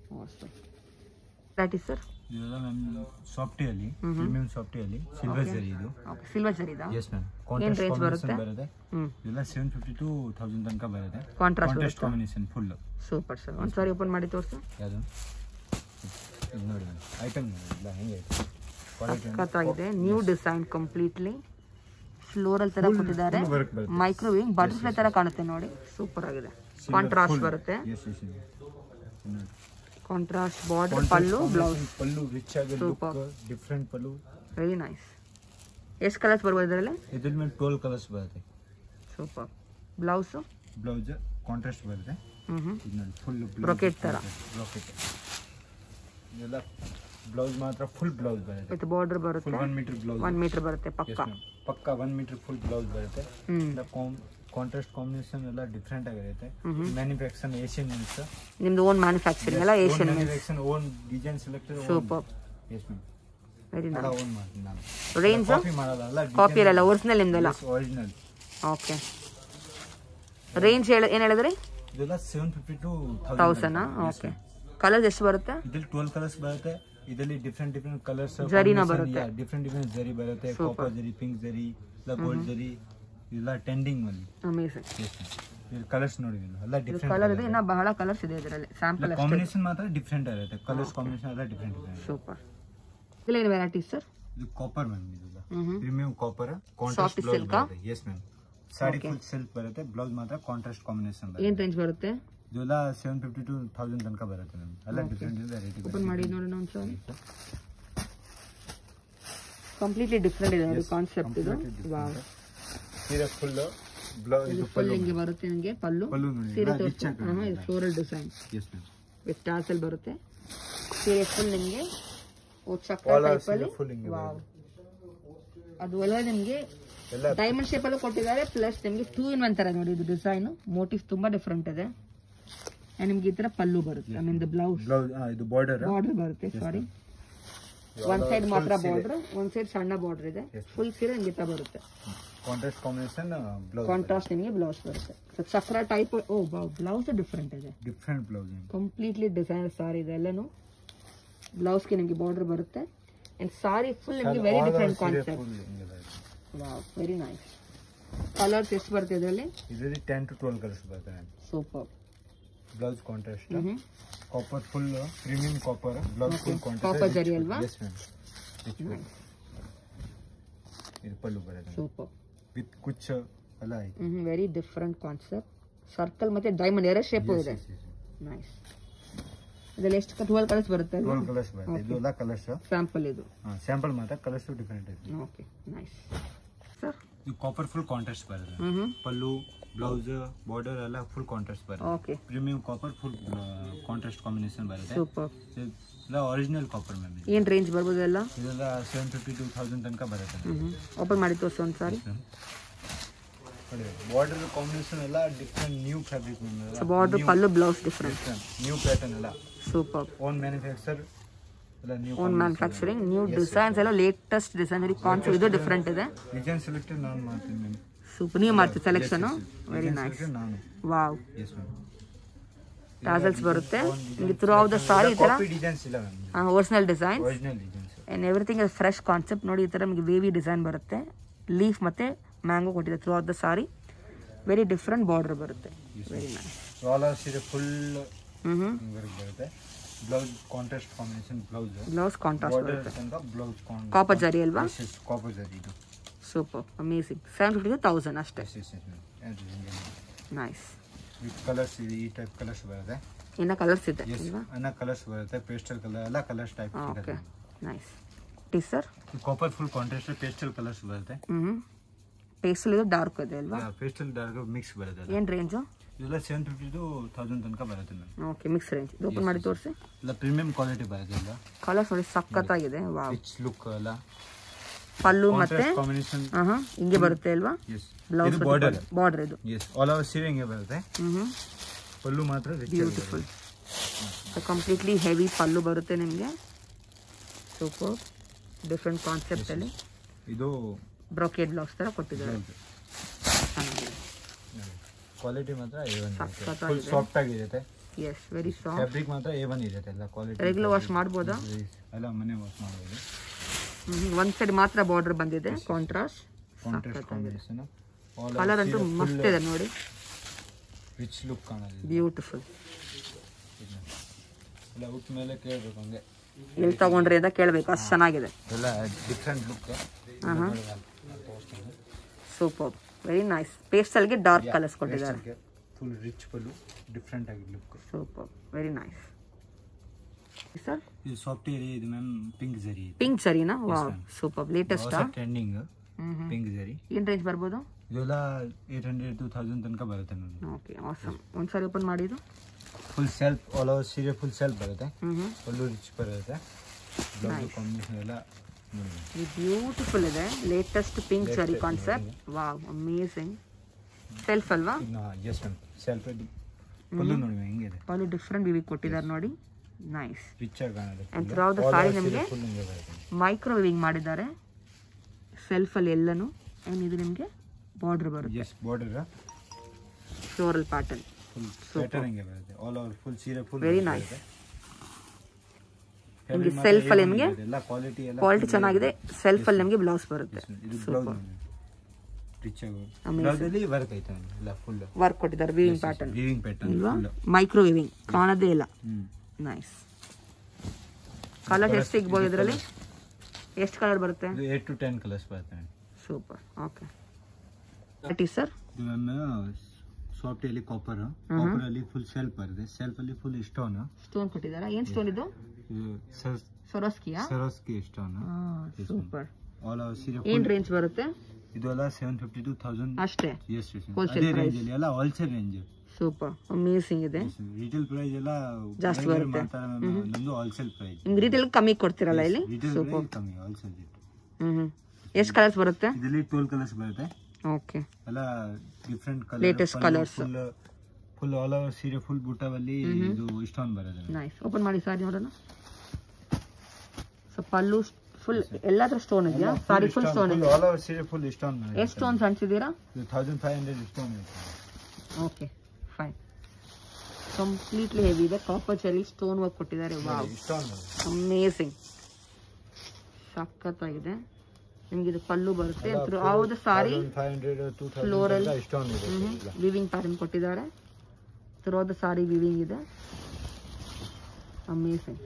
ವೆರೈಟಿ ಸರ್ ಇದೆಲ್ಲ ಮ್ಯಾಮ್ ಸಾಫ್ಟಿಯಲ್ಲಿ ಪ್ರೀಮಿಯಂ ಸಾಫ್ಟಿಯಲ್ಲಿ ಸಿಲ್ವರ್ ಜರಿ ಇದು ಓಕೆ ಸಿಲ್ವರ್ ಸರಿದಾ ಎಸ್ ಮ್ಯಾಮ್ ಏನ್ ಕಾಂಟ್ರಾಸ್ಟ್ range ಬರುತ್ತೆ? ಕಾಂಬಿನೇಷನ್ ಬರುತ್ತೆ ಹ್ಮ್ ಇದೆಲ್ಲ ಸೆವೆನ್ ಫಿಫ್ಟಿ ಟು ತೌಸಂಡ್ ತನಕ ಬರುತ್ತೆ contrast contrast combination full super sir ಒಂದು ಸಾರಿ ಓಪನ್ ಮಾಡಿ ತೋರಿಸು ಯಾವುದು ಇದು ನೋಡಿ ಐಟಮ್ ಇಲ್ಲ ಹೆಂಗೆ ಕ್ವಾಲಿಟಿ ಸಖತ್ತಾಗಿದೆ ನ್ಯೂ ಡಿಸೈನ್ ಕಂಪ್ಲೀಟ್ಲಿ ಫ್ಲೋರಲ್ ತರ ಕೊಟ್ಟಿದ್ದಾರೆ full work ಬರುತ್ತೆ. ಮೈಕ್ರೋವೇವ್ ಬಟರ್ಫ್ಲೈ ತರ ಕಾಣುತ್ತೆ ನೋಡಿ ಸೂಪರ್ ಆಗಿದೆ ಕಾಂಟ್ರಾಸ್ಟ್ ಬರುತ್ತೆ ಎಸ್ ಎಸ್ ನೋಡಿ contrast border pallu blouse pallu rich ಆಗಿ look Super. Different pallu very nice ಎಷ್ಟು ಕಲರ್ಸ್ ಬರ್ಬೋದು ಇದರಲ್ಲಿ ಇದ್ರ ಮೇಲೆ ಟ್ವೆಲ್ ಕಲರ್ಸ್ ಬರುತ್ತೆ ಸೂಪರ್ ಬ್ಲೌಸು ಬ್ಲೌಸ್ ಕಾಂಟ್ರಾಸ್ಟ್ ಬರುತ್ತೆ ಹ್ಞೂ ಹ್ಞೂ ಇದು ನೋಡಿ ಫುಲ್ Brocade ತರ. ಬ್ರೊಕೆಟ್ ಇದೆಲ್ಲ ಬ್ಲೌಸ್ ಮಾತ್ರ ಫುಲ್ ಬ್ಲೌಸ್ ಬರುತ್ತೆ ವಿತ್ ಬಾರ್ಡರ್ ಫುಲ್ ಬರುತ್ತೆ one metre blouse one metre ಬರುತ್ತೆ ಪಕ್ಕ ಪಕ್ಕ ಒನ್ ಮೀಟರ್ ಫುಲ್ ಬ್ಲೌಸ್ ಬರುತ್ತೆ ಹ್ಮ್ ಎಲ್ಲ ಕಾಂಟ್ರಾಸ್ಟ್ ಕಾಂಬಿನೇಷನ್ ಎಲ್ಲ ಡಿಫ್ರೆಂಟ್ ಆಗಿರುತ್ತೆ ಹ್ಮ್. ಮ್ಯಾನುಫ್ಯಾಕ್ಚರ್ ಏಷ್ಯನ್ ಮಿಲ್ಸ್ ನಿಮ್ದು ಓನ್ ಮ್ಯಾನುಫ್ಯಾಕ್ಚರಿಂಗ್ ಎಲ್ಲ Asian mills manufacture own design selected super yes ma'am very ಎಲ್ಲ ನೈಸ್ ಓನ್ ಮಾಡ್ತೀನಿ ನಾನು ರೇಂಜ್ ಕಾಪಿ ಮಾಡಲ್ಲ ಕಾಪಿ ಅಲ್ಲ ಒರಿಜಿನಲ್ ನಿಮ್ದಲ್ಲ ಒರಿಜಿನಲ್ ಓಕೆ ರೇಂಜ್ ಹೇಳ ಏನು ಹೇಳಿದ್ರಿ ಇದೆಲ್ಲ ಸೆವೆನ್ ಫಿಫ್ಟಿ ಟು ತೌಸಂಡಾ ಓಕೆ ಕಲರ್ಸ್ ಎಷ್ಟು ಬರುತ್ತೆ ಇದ್ರಲ್ಲಿ ಟ್ವೆಲ್ ಕಲರ್ಸ್ ಬರುತ್ತೆ ಇದರಲ್ಲಿ ಡಿಫ್ರೆಂಟ್ ಡಿಫ್ರೆಂಟ್ ಕಲರ್ಸ್ ಜರಿನ ಬರುತ್ತೆ. ಡಿಫ್ರೆಂಟ್ ಡಿಫ್ರೆಂಟ್ ಜರಿ ಬರುತ್ತೆ ಕಾಪರ್ ಜರಿ ಪಿಂಕ್ ಜರಿ ಇಲ್ಲ ಗೋಲ್ಡ್ ಜರಿ ಇಲ್ಲ ಟೆಂಡಿಂಗ್ ಅಲ್ಲಿ ಅಮೇಸಿಂಗ್ ಕಲರ್ಸ್ ನೋಡಿ ನೀವು, ಎಲ್ಲ ಡಿಫ್ರೆಂಟ್ ಕಲರ್ ಇದೆ ಇನ್ನ ಬಹಳ ಕಲರ್ಸ್ ಇದೆ ಇದರಲ್ಲಿ ಸ್ಯಾಂಪಲ್ ಅಷ್ಟೇ ಕಾಂಬಿನೇಷನ್ ಮಾತ್ರ ಡಿಫ್ರೆಂಟ್ ಇರುತ್ತೆ ಕಲರ್ಸ್ ಕಾಂಬಿನೇಷನ್ ಎಲ್ಲ ಡಿಫ್ರೆಂಟ್ ಡಿಫ್ರೆಂಟ್ ಸೂಪರ್ ಇಲ್ಲ ಏನು ವೆರೈಟೀಸ್ ಸರ್ ಇದು ಕಾಪರ್ ಮ್ಯಾಮ್ ಇದು ಹ್ಮ್ premium copper Soft contrast blouse silk ಆ? ಬರುತ್ತೆ yes ma'am sari full silk ಬರುತ್ತೆ ಬ್ಲೌಸ್ ಮಾತ್ರ ಕಾಂಟ್ರಾಸ್ಟ್ ಕಾಂಬಿನೇಷನ್ ಬರುತ್ತೆ ಏನು ರೇಂಜ್ ಬರುತ್ತೆ ಇದೆಲ್ಲ ಸೆವೆನ್ ಫಿಫ್ಟಿ ಟು ತೌಸಂಡ್ ತನಕ ಬರುತ್ತೆ ಮ್ಯಾಮ್ ಎಲ್ಲ ಡಿಫ್ರೆಂಟ್ ವೆರೈಟಿ ಓಪನ್ ಮಾಡಿ ನೋಡೋಣ ಒಂದು ಸಾರಿ ಕಂಪ್ಲೀಟ್ಲಿ ಡಿಫ್ರೆಂಟ್ ಇದೆ ನೋಡಿ ಕಾನ್ಸೆಪ್ಟ್ ಇದು ವಾವ್ ಸೀರೆ ಫುಲ್ ಬ್ಲೌಸ್ ಇದು ಫುಲ್ ಹಿಂಗೆ ಬರುತ್ತೆ ನಿಮಗೆ ಪಲ್ಲು ಪಲ್ಲು ನೋಡಿ ಸೀರೆ ಎಲ್ಲ ರಿಚ್ ತೋರಿಸ್ತು ಹಾಂ ಇದು floral design yes ma'am with tassel ಬರುತ್ತೆ ಸೀರೆ ಫುಲ್ ನಿಮಗೆ ಓ ಚಕ್ರ All over ಟೈಪಲ್ಲಿ ಸೀರೆ full ಹಿಂಗೆ ವಾವ್ ಅದು ಎಲ್ಲ ನಿಮಗೆ ಎಲ್ಲ ಡೈಮಂಡ್ ಶೇಪ್ ಅಲ್ಲೂ ಕೊಟ್ಟಿದ್ದಾರೆ ಪ್ಲಸ್ ನಿಮಗೆ ಟೂ ಇನ್ ಒನ್ ತರ ನೋಡಿ ಇದು ಡಿಸೈನ್ ಮೋಟಿವ್ ತುಂಬಾ ಡಿಫ್ರೆಂಟ್ ಇದೆ And ನಿಮ್ಗೆ ಈ ತರ ಪಲ್ಲು ಬರುತ್ತೆ I mean the blouse blouse ಇದು ಬಾರ್ಡರ್ ಬಾರ್ಡರ್ ಬರುತ್ತೆ ಸಾರಿ ಒಂದ್ ಸೈಡ್ ಮಾತ್ರ ಬಾರ್ಡರ್ ಒಂದ್ ಸೈಡ್ ಸಣ್ಣ ಬಾರ್ಡರ್ ಇದೆ ಫುಲ್ ಸೀರೆ ನಿಮ್ಗೆ ಈ ತರ ಬರುತ್ತೆ ಕಾಂಟ್ರಾಸ್ಟ್ ಕಾಂಬಿನೇಷನ್ ಬ್ಲೌಸ್ ಕಾಂಟ್ರಾಸ್ಟ್ ನಿಮಗೆ ಬ್ಲೌಸ್ ಬರುತ್ತೆ ಸೊ ಚಕ್ರ ಟೈಪ್ ಓ ಬ್ಲೌಸ್ ಡಿಫ್ರೆಂಟ್ ಇದೆ different blouse completely design sari ಇದೆ ಎಲ್ಲಾನು ಬ್ಲೌಸ್ಗೆ ನಿಮಗೆ ಬಾರ್ಡರ್ ಬರುತ್ತೆ ಅಂಡ್ ಸಾರಿ ಫುಲ್ ನಿಮಗೆ very different concept wow very nice colours ಎಷ್ಟು ಬರುತ್ತೆ ಇದರಲ್ಲಿ ಇದರಲ್ಲಿ ಟೆನ್ ಟು ಟ್ವೆಲ್ ಕಲರ್ಸ್ ಬರ್ತದೆ ಸೂಪರ್ ಬ್ಲೌಸ್ ಕಾಂಟ್ರಾಸ್ಟ್ ಹ್ಮ್ copper full premium copper blouse full Copper zari ಅಲ್ವಾ? ಎಸ್ ಮ್ಯಾಮ್ ಇದು ಪಲ್ಲು ಬರುತ್ತೆ ಸೂಪರ್ ವಿತ್ ಕುಚ್ಚ ಎಲ್ಲ ಐತೆ ಹ್ಮ್ ವೆರಿ ಡಿಫ್ರೆಂಟ್ ಕಾನ್ಸೆಪ್ಟ್ ಸರ್ಕಲ್ ಮತ್ತೆ ಡೈಮಂಡ್ ಎರಡು ಶೇಪ್ ಇದೆ ನೈಸ್ ಇದರಲ್ಲಿ ಎಷ್ಟು ಟ್ವೆಲ್ ಕಲರ್ಸ್ ಬರುತ್ತೆ ಟ್ವೆಲ್ ಕಲರ್ಸ್ ಬರುತ್ತೆ ಇದು ಎಲ್ಲ ಕಲರ್ಸ್ ಸ್ಯಾಂಪಲ್ ಇದು ಸ್ಯಾಂಪಲ್ ಮಾತ್ರ ಕಲರ್ಸ್ ಡಿಫ್ರೆಂಟ್ ಐತೆ ಓಕೆ ನೈಸ್ ಸರ್ ಇದು ಕಾಪರ್ ಫುಲ್ ಕಾಂಟ್ರಾಸ್ಟ್ ಬರುತ್ತೆ ಹ್ಮ್ ಹ್ಮ್ ಪಲ್ಲು ಬ್ಲೌಸ್ ಬಾರ್ಡರ್ ಎಲ್ಲ ಫುಲ್ ಕಾಂಟ್ರಾಸ್ಟ್ ಬರುತ್ತೆ okay premium copper full contrast combination ಬರುತ್ತೆ ಸೂಪರ್ ಎಲ್ಲ ಒರಿಜಿನಲ್ ಕಾಪರ್ ಮ್ಯಾಮ್ ಏನ್ ರೇಂಜ್ ಬರ್ಬೋದು ಎಲ್ಲ ಇದೆಲ್ಲ ಸೆವೆನ್ ಫಿಫ್ಟಿ ಟು ತೌಸಂಡ್ ತನಕ ಬರುತ್ತೆ ಹ್ಮ್ ಹ್ಮ್ ಓಪನ್ ಮಾಡಿ ತೋರಿಸು ಒಂದು ಸಾರಿ ಬಾರ್ಡರ್ ಕಾಂಬಿನೇಷನ್ ಎಲ್ಲ different new fabric border pallu blouse different new pattern ಎಲ್ಲ ಸೂಪರ್ ಓನ್ ಮ್ಯಾನುಫ್ಯಾಕ್ಚರ್ ಎಲ್ಲ new own manufacturing new designs ಎಲ್ಲ ಲೇಟೆಸ್ಟ್ ಡಿಸೈನ್ ಕಾನ್ಸೆಪ್ಟ್ ಇದು ಡಿಫ್ರೆಂಟ್ ಇದೆ ಡಿಸೈನ್ ಸೆಲೆಕ್ಟೆಡ್ ನಾನು ಮಾಡ್ತೀನಿ ಮ್ಯಾಮ್ ಸೂಪರ್ ನೀವು ಮಾಡ್ತೀವಿ ಸೆಲೆಕ್ಷನ್ ವೆರಿ ನೈಸ್ ಸೆಲೆಕ್ಟೆಡ್ ನಾನು ವಾವ್ ಎಸ್ ಮ್ಯಾಮ್ ಟಾಸಲ್ಸ್ ಬರುತ್ತೆ ನಿಮಗೆ ಥ್ರೂ ಔಟ್ ದ ಸಾರಿ ಈ ಥರ ಕಾಪಿ ಡಿಸೈನ್ಸ್ ಇಲ್ಲ ma'am original design original designs and everything is fresh concept ನೋಡಿ ಈ ಥರ ನಿಮಗೆ ವೇವಿ ಡಿಸೈನ್ ಬರುತ್ತೆ ಲೀಫ್ ಮತ್ತು ಮ್ಯಾಂಗೋ ಕೊಟ್ಟಿದೆ throughout the sari very different border ಬರುತ್ತೆ ವೆರಿ ನೈಸ್ ಆಲ್ ಓವರ್ ಸೀರೆ ಫುಲ್ ಹ್ಞೂ ಹ್ಞೂ ವರ್ಕ್ ಬರುತ್ತೆ blouse contrast combination blouse blouse contrast border ಬರುತ್ತೆ ತನಕ ಬ್ಲೌಸ್ ಕಾಪರ್ ಜರಿ ಅಲ್ವಾ ಕಾಪರ್ ಜರಿ ಇದು super amazing seven fifty thousand ಅಷ್ಟೇ yes yes yes ma'am nice with colours ಇದೆ ಈ ಟೈಪ್ ಕಲರ್ಸ್ ಬರುತ್ತೆ ಇನ್ನ ಕಲರ್ಸ್ ಇದೆ ಎಸ್ ಅಲ್ವಾ ಅನ್ನ ಕಲರ್ಸ್ ಬರುತ್ತೆ ಪೇಸ್ಟಲ್ ಕಲರ್ ಎಲ್ಲ ಕಲರ್ಸ್ ಟೈಪ್ ಓಕೆ ನೈಸ್ ಟೀ sir copper full contrast pastel colours ಬರುತ್ತೆ ಹ್ಞೂ ಪೇಸ್ಟಲ್ ಇದು ಡಾರ್ಕ್ ಇದೆ ಅಲ್ವಾ ಪೇಸ್ಟಲ್ ಡಾರ್ಕ್ ಮಿಕ್ಸ್ ಬರುತ್ತೆ ಅದು. ಏನು ರೇಂಜು ಇದೆಲ್ಲ ಸೆವೆನ್ ಫಿಫ್ಟಿ ಟು ತೌಸಂಡ್ ತನಕ ಬರುತ್ತೆ ಮ್ಯಾಮ್ ಓಕೆ ಮಿಕ್ಸ್ ರೇಂಜ್ ಇದು ಓಪನ್ ಮಾಡಿ ತೋರಿಸಿ ಎಲ್ಲ ಪ್ರೀಮಿಯಂ ಕ್ವಾಲಿಟಿ ಬರುತ್ತೆ ಎಲ್ಲ ಕಲರ್ಸ್ ನೋಡಿ ಸಖತ್ತಾಗಿದೆ ವಾವ್ ರಿಚ್ ಲುಕ್ ಎಲ್ಲ ಪಲ್ಲು ಮತ್ತೆ ಕಾಂಬಿನೇಷನ್ ಹಾಂ ಹಾಂ ಹಿಂಗೆ ಬರುತ್ತೆ ಅಲ್ವಾ ಎಸ್ ಬ್ಲೌಸ್ ಇದು ಬಾರ್ಡರ್ ಬಾರ್ಡರ್ ಇದು ಎಸ್ ಆಲ್ ಓವರ್ ಸೀರೆ ಹಿಂಗೆ ಬರುತ್ತೆ ಹ್ಞೂ ಪಲ್ಲು ಮಾತ್ರ rich beautiful so completely heavy pallu ಬರುತ್ತೆ ನಿಮಗೆ ಸೂಪರ್ ಡಿಫ್ರೆಂಟ್ ಕಾನ್ಸೆಪ್ಟಲ್ಲಿ ಇದು ಬ್ರೊಕೇಡ್ ಬ್ಲೌಸ್ ಥರ ಕೊಟ್ಟಿದ್ದಾರೆ ಚೆನ್ನಾಗಿದೆ ಕ್ವಾಲಿಟಿ ಮಾತ್ರ ಎ ಒನ್ ಫುಲ್ ಸಖತ್ತಾಗಿದೆ ಸಾಫ್ಟ್ ಆಗಿರುತ್ತೆ ಎಸ್ ವೆರಿ ಸಾಫ್ಟ್ ಫ್ಯಾಬ್ರಿಕ್ ಮಾತ್ರ ಎ ಒನ್ ಇರುತ್ತೆ ಎಲ್ಲ ಕ್ವಾಲಿಟಿ ರೆಗ್ಯುಲರ್ ವಾಶ್ ಮಾಡ್ಬೋದಾ ಎಲ್ಲ ಮನೆ ವಾಶ್ ಮಾಡ್ಬೋದು ಒಂದು ಸೈಡ್ ಮಾತ್ರ ಬಾರ್ಡರ್ ಬಂದಿದೆ ಕಾಂಟ್ರಾಸ್ಟ್ ಕಾಂಟ್ರಾಸ್ಟ್ ಕಾಂಬಿನೇಷನ್ ಕಲರ್ ಅಂತೂ ಮಸ್ತ್ ಇದೆ ನೋಡಿ ರಿಚ್ ಲುಕ್ ಕಾಣೋದು ಬ್ಯೂಟಿಫುಲ್ ಎಲ್ಲ ಉಟ್ ಮೇಲೆ ಕೇಳಬೇಕು ಹಂಗೆ ಎಲ್ಲಿ ತಗೊಂಡ್ರಿ ಅಂತ ಕೇಳಬೇಕು ಅಷ್ಟು ಚೆನ್ನಾಗಿದೆ ಎಲ್ಲ different look super very nice ಪೇಸ್ಟಲ್ಗೆ ಡಾರ್ಕ್ ಕಲರ್ಸ್ ಕೊಟ್ಟಿದ್ದಾರೆ ಫುಲ್ ರಿಚ್ ಪಲ್ಲು ಡಿಫ್ರೆಂಟ್ ಆಗಿ look super very nice sir ಇದು ಸಾಫ್ಟ್ ಏರಿ ಇದು ಮ್ಯಾಮ್ ಪಿಂಕ್ ಜರಿ ಪಿಂಕ್ ಸರಿನಾ ವಾವ್ ಸೂಪರ್ ಲೇಟೆಸ್ಟ್ ಹೊಸ ಟ್ರೆಂಡಿಂಗ್ ಹ್ಮ್ ಹ್ಮ್ ಪಿಂಕ್ ಜರಿ ಏನು ರೇಂಜ್ ಬರ್ಬೋದು ಇದೆಲ್ಲ ಏಟ್ ಹಂಡ್ರೆಡ್ ಟು ತೌಸಂಡ್ ತನಕ ಬರುತ್ತೆ ಮ್ಯಾಮ್ ಓಕೆ ಆಸಮ್ ಒಂದು ಸಾರಿ ಓಪನ್ ಮಾಡಿದ್ದು ಫುಲ್ ಸೆಲ್ಫ್ ಆಲ್ ಓವರ್ ಸೀರೆ ಫುಲ್ ಸೆಲ್ಫ್ ಬರುತ್ತೆ ಹ್ಞೂ ಹ್ಞೂ ಫುಲ್ಲು ರಿಚ್ ಬರುತ್ತೆ ಬ್ಲೌಸ್ ಕಾಂಬಿನೇಷನ್ ಎಲ್ಲ ನೋಡಿ ಇದು ಬ್ಯೂಟಿಫುಲ್ ಇದೆ ಲೇಟೆಸ್ಟ್ ಪಿಂಕ್ ಸರಿ ಕಾನ್ಸೆಪ್ಟ್ ವಾವ್ ಅಮೇಸಿಂಗ್ ಸೆಲ್ಫ್ ಅಲ್ವಾ ಇನ್ನು ಎಸ್ ಮ್ಯಾಮ್ ಸೆಲ್ಫ್ ಫುಲ್ಲು ನೋಡಿ ma'am, ಹೆಂಗಿದೆ ಅಲ್ಲಿ ಡಿಫ್ರೆಂಟ್ ವಿವಿ ಕೊಟ್ಟಿದ್ದಾರೆ ನೋಡಿ ನೈಸ್ ರಿಚ್ ಆಗಿ ಕಾಣುತ್ತೆ And throughout the saree ನಿಮ್ಗೆ ಫುಲ್ ಹಿಂಗೆ ಬರುತ್ತೆ ಮೈಕ್ರೋ ವಿವಿಂಗ್ ಮಾಡಿದ್ದಾರೆ ಸೆಲ್ಫಲ್ಲಿ ಎಲ್ಲನೂ ಆ್ಯಂಡ್ ಇದು ನಿಮಗೆ ಬಾರ್ಡರ್ ಬರುತ್ತೆ yes border floral pattern full pattern ಹಿಂಗೆ ಬರುತ್ತೆ ಆಲ್ ಓವರ್ ಫುಲ್ ಸೀರೆ ಫುಲ್ ವೆರಿ ನೈಸ್ ನಿಮಗೆ ಸೆಲ್ಫಲ್ಲಿ ನಿಮಗೆ ಎಲ್ಲ ಕ್ವಾಲಿಟಿ ಎಲ್ಲ ಕ್ವಾಲಿಟಿ ಚೆನ್ನಾಗಿದೆ ಸೆಲ್ಫಲ್ಲಿ ನಿಮಗೆ ಬ್ಲೌಸ್ ಬರುತ್ತೆ ಇದು ಬ್ಲೌಸ್ ರಿಚ್ ಆಗಿ ಬ್ಲೌಸ್ ಅಲ್ಲಿ ವರ್ಕ್ ಐತೆ ma'am, ಎಲ್ಲ ಫುಲ್ ವರ್ಕ್ ಕೊಟ್ಟಿದ್ದಾರೆ ವಿವಿಂಗ್ ಪ್ಯಾಟರ್ನ್ ವೀವಿಂಗ್ ಪ್ಯಾಟರ್ನ್ ಅಲ್ವಾ ಫುಲ್ ಮೈಕ್ರೋ ವಿವಿಂಗ್ ಕಾಣೋದೇ ಇಲ್ಲ ಹ್ಮ್ ನೈಸ್ ಕಲರ್ ಎಷ್ಟು ಸಿಗ್ಬೋದು ಇದರಲ್ಲಿ ಎಷ್ಟು ಕಲರ್ ಬರುತ್ತೆ ಇದು ಏಟ್ ಟು ಟೆನ್ ಕಲರ್ಸ್ ಬರುತ್ತೆ ma'am. Super okay thirty sir ಇದು ಮ್ಯಾಮ್ ಸಾಫ್ಟ್ ಅಲ್ಲಿ ಕಾಪರ್ ಕಾಪರ್ ಅಲ್ಲಿ ಫುಲ್ ಸೆಲ್ಫ್ ಬರುತ್ತೆ ಸೆಲ್ಫ್ ಅಲ್ಲಿ ಫುಲ್ ಸ್ಟೋನ್ ಸ್ಟೋನ್ ಕೊಟ್ಟಿದ್ದಾರಾ ಏನು ಸ್ಟೋನ್ ಇದು ಸೊರಸ್ಕಿಯಾ Swarovski stone super all over ಸೀರೆ ಏನ್ ರೇಂಜ್ ಬರುತ್ತೆ ಇದು ಎಲ್ಲ ಸೆವೆನ್ ಫಿಫ್ಟಿ ಟು ತೌಸಂಡ್ ಅಷ್ಟೇ ಎಸ್ Wholesale ಅದೇ ರೇಂಜ್ ಅಲ್ಲಿ ಎಲ್ಲ ಹೋಲ್ಸೇಲ್ ರೇಂಜ್ ಸೂಪರ್ ಅಮೇಸಿಂಗ್ ಇದೆ ರಿಟೇಲ್ ಪ್ರೈಸ್ ಎಲ್ಲ ಜಾಸ್ತಿ ಬೇರೆ ಬೇರೆ ಬರುತ್ತೆ. ಮಾಡ್ತಾರೆ ma'am. ನಮ್ದು ಹೋಲ್ಸೇಲ್ ಪ್ರೈಸ್ ನಿಮ್ಗೆ ರಿಟೇಲ್ ಕಮ್ಮಿ ಕೊಡ್ತೀರಲ್ಲ ಇಲ್ಲಿ ರಿಟೇಲ್ ಪ್ರೈಸ್ ಕಮ್ಮಿ ಹೋಲ್ಸೇಲ್ ರೇಟ್ ಹ್ಮ್ ಹ್ಮ್ ಎಷ್ಟು ಕಲರ್ಸ್ ಬರುತ್ತೆ ಇದರಲ್ಲಿ ಟ್ವೆಲ್ ಕಲರ್ಸ್ ಬರುತ್ತೆ ಓಕೆ ಎಲ್ಲ different colour Latest colours. Full full all over ಸೀರೆ ಫುಲ್ ಬುಟ್ಟವಲ್ಲಿ ಇದು ಇಷ್ಟೊಂದು ಬರುತ್ತೆ ma'am. ನೈಸ್ ಓಪನ್ ಮಾಡಿ ಸಾರಿ ನೋಡೋಣ ಸೊ ಪಲ್ಲು ಫುಲ್ ಎಲ್ಲಾದ್ರೂ ಸ್ಟೋನ್ ಇದೆಯಾ ಸಾರಿ ಫುಲ್ ಸ್ಟೋನ್ ಫುಲ್ ಇದೆ ಆಲ್ ಓವರ್ ಸೀರೆ ಫುಲ್ ಇಷ್ಟೊಂದು ಎಷ್ಟು ಸ್ಟೋನ್ಸ್ ಅನ್ಸಿದ್ದೀರಾ ತೌಸಂಡ್ ಫೈವ್ ಹಂಡ್ರೆಡ್ ಇಷ್ಟೊಂದು ಓಕೆ ಫೈನ್ ಕಂಪ್ಲೀಟ್ಲಿ ಹೆವಿ ಇದೆ ಕಾಪರ್ ಚೆರಿ ಸ್ಟೋನ್ ವರ್ಕ್ ಕೊಟ್ಟಿದ್ದಾರೆ ವಾವ್ ಇಷ್ಟೊಂದು ಅಮೇಸಿಂಗ್ ಸಖತ್ತಾಗಿದೆ ನಿಮ್ಗೆ ಇದು ಪಲ್ಲು ಬರುತ್ತೆ throughout sari five hundred two Floral. Thousand ಇಷ್ಟೊಂದು ಇದೆ ವಿವಿಂಗ್ ಪ್ಯಾಟರ್ನ್ ಕೊಟ್ಟಿದ್ದಾರೆ ಥ್ರೂ ದ ಸಾರಿ ವಿವಿಂಗ್ ಇದೆ ಅಮೇಸಿಂಗ್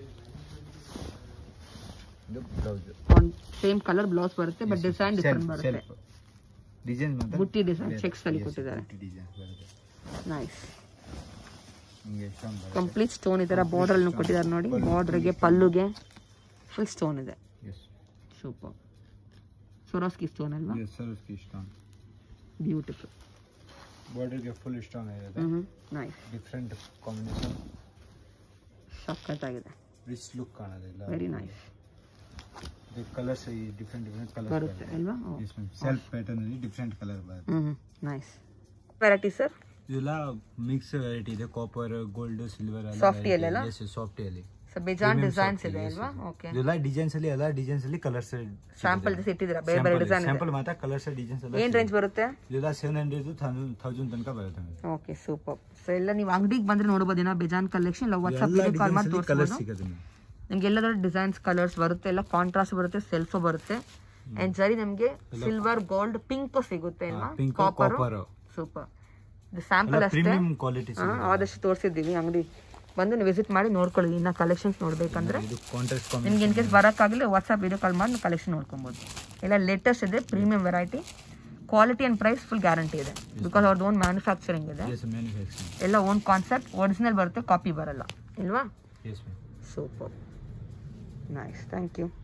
ಇದು ಬ್ಲೌಸ್ ಸೇಮ್ ಕಲರ್ ಬ್ಲೌಸ್ ಬರುತ್ತೆ ಬಟ್ ಡಿಸೈನ್ ಡಿಫ್ರೆಂಟ್ ಬರುತ್ತೆ ಸೆಲ್ಫ್ ಡಿಸೈನ್ ಮಾತ್ರ ಬುಟ್ಟಿ ಡಿಸೈನ್ ಚೆಕ್ಸ್ ಅಲ್ಲಿ ಕೊಟ್ಟಿದ್ದಾರೆ ಡಿಸೈನ್ ಬರುತ್ತೆ ನೈಸ್ ಹಿಂಗೆ ಇಷ್ಟೊಂದು ಬರುತ್ತೆ ಕಂಪ್ಲೀಟ್ ಸ್ಟೋನ್ ಈ ಥರ ಬಾರ್ಡರ್ ಕೊಟ್ಟಿದ್ದಾರೆ ನೋಡಿ ಬಾರ್ಡರ್ಗೆ ಪಲ್ಲುಗೆ ಫುಲ್ ಸ್ಟೋನ್ ಇದೆ ಎಸ್ ಸೂಪರ್ ಸೊರೋಸ್ಕಿ ಸ್ಟೋನ್ ಅಲ್ವಾ ಎಸ್ ಸರೋಸ್ಕಿ ಇಷ್ಟೊಂದು ಬ್ಯೂಟಿಫುಲ್ ಬಾರ್ಡರ್ಗೆ ಫುಲ್ ಇಷ್ಟೊಂದು ಇರುತ್ತೆ ಹ್ಞೂ ನೈಸ್ ಡಿಫ್ರೆಂಟ್ ಕಾಂಬಿನೇಷನ್ ಸಖತ್ತಾಗಿದೆ ರಿಚ್ ಲುಕ್ ಕಾಣೋದಿಲ್ಲ ವೆರಿ ನೈಸ್ ಇದು ಕಲರ್ಸ್ ಈ ಡಿಫ್ರೆಂಟ್ ಡಿಫ್ರೆಂಟ್ ಕಲರ್ಸ್ ಬರುತ್ತೆ ಅಲ್ವಾ ಸೆಲ್ಫ್ ಪ್ಯಾಟರ್ನ್ ಅಲ್ಲಿ ಡಿಫ್ರೆಂಟ್ ಕಲರ್ ಬರುತ್ತೆ ಹ್ಞೂ ನೈಸ್ ವೆರೈಟಿ ಸರ್ ಇದೆಲ್ಲ ಮಿಕ್ಸ್ ವೆರೈಟಿ ಇದೆ ಕಾಪರ್ ಗೋಲ್ಡ್ ಸಿಲ್ವರ್ Softy ಅಲ್ಲೆಲ್ಲ? ಸಾಫ್ಟ್ ಅಲ್ಲಿ ಸೊ ಬೇಜಾನ್ ಡಿಸೈನ್ಸ್ ಇದೆ ಅಲ್ವಾ ಓಕೆ ಇದೆಲ್ಲ ಡಿಸೈನ್ಸ್ ಅಲ್ಲಿ ಎಲ್ಲ ಡಿಸೈನ್ಸ್ ಅಲ್ಲಿ ಕಲರ್ಸ್ ಸ್ಯಾಂಪಲ್ ಇಟ್ಟಿದ್ದೀರಾ ಬೇರೆ ಬೇರೆ ಡಿಸೈನ್ ಇದೆ ಸ್ಯಾಂಪಲ್ ಮಾತ್ರ ಕಲರ್ಸ್ ಡಿಸೈನ್ಸ್ ಎಲ್ಲ ಏನು ರೇಂಜ್ ಬರುತ್ತೆ ಇದೆಲ್ಲ ಸೆವೆನ್ ಹಂಡ್ರೆಡ್ ತೌಸಂಡ್ ತನಕ ಬರುತ್ತೆ madam. ಓಕೆ ಸೂಪರ್ ಸೊ ಎಲ್ಲ ನೀವು ಅಂಗಡಿಗೆ ಬಂದ್ರೆ ನೋಡ್ಬೋದು ಏನೋ ಬೇಜಾನ್ ಕಲೆಕ್ಷನ್ ಇಲ್ಲ ವಾಟ್ಸಪ್ ಎಲ್ಲ ವಿಡಿಯೋ ಕಾಲ್ ಮಾಡಿ ಡಿಸೈನ್ಸ್ ಕಲರ್ಸ್ ತೋರಿಸ್ಬೋದು ಸಿಗುತ್ತೆ madam. ನಿಮ್ಗೆ ಎಲ್ಲದರ ಡಿಸೈನ್ಸ್ ಕಲರ್ಸ್ ಬರುತ್ತೆ ಎಲ್ಲ ಕಾಂಟ್ರಾಸ್ಟ್ ಬರುತ್ತೆ ಸೆಲ್ಫ್ ಬರುತ್ತೆ ಅಂಡ್ ಸರಿ ನಿಮಗೆ ಸಿಲ್ವರ್ ಗೋಲ್ಡ್ ಪಿಂಕ್ ಸಿಗುತ್ತೆ ಅಲ್ವಾ pink, ಕಾಪರ್ copper. ಸೂಪರ್ ಇದು ಸ್ಯಾಂಪಲ್ ಅಷ್ಟೇ ಪ್ರೀಮಿಯಂ ಕ್ವಾಲಿಟಿ ಹಾ, ಆದಷ್ಟು ತೋರಿಸಿದ್ದೀವಿ ಅಂಗಡಿ ಬಂದು ನೀವು ವಿಸಿಟ್ ಮಾಡಿ ನೋಡ್ಕೊಳ್ಳಿ ಇನ್ನ ಕಲೆಕ್ಷನ್ಸ್ ನೋಡ್ಬೇಕಂದ್ರೆ ಇದು ಕಾಂಟ್ರಾಸ್ಟ್ ನಿಮ್ಗೆ ಇನ್ ಕೇಸ್ ಬರೋಕ್ಕಾಗಲಿ ವಾಟ್ಸಪ್ ವಿಡಿಯೋ ಕಾಲ್ ಮಾಡಿ ಕಲೆಕ್ಷನ್ ನೋಡ್ಕೊಬೋದು ಎಲ್ಲ ಲೇಟೆಸ್ಟ್ ಇದೆ premium variety quality and price full guarantee ಇದೆ ಬಿಕಾಸ್ ಅವ್ರದ್ದು ಓನ್ ಮ್ಯಾನುಫ್ಯಾಕ್ಚರಿಂಗ್ ಇದೆ Yes, manufacturing. ಎಲ್ಲ ಓನ್ ಕಾನ್ಸೆಪ್ಟ್ ಒರಿಜಿನಲ್ ಬರುತ್ತೆ ಕಾಪಿ ಬರಲ್ಲ ಇಲ್ವಾ Yes, ma'am. Super nice thank you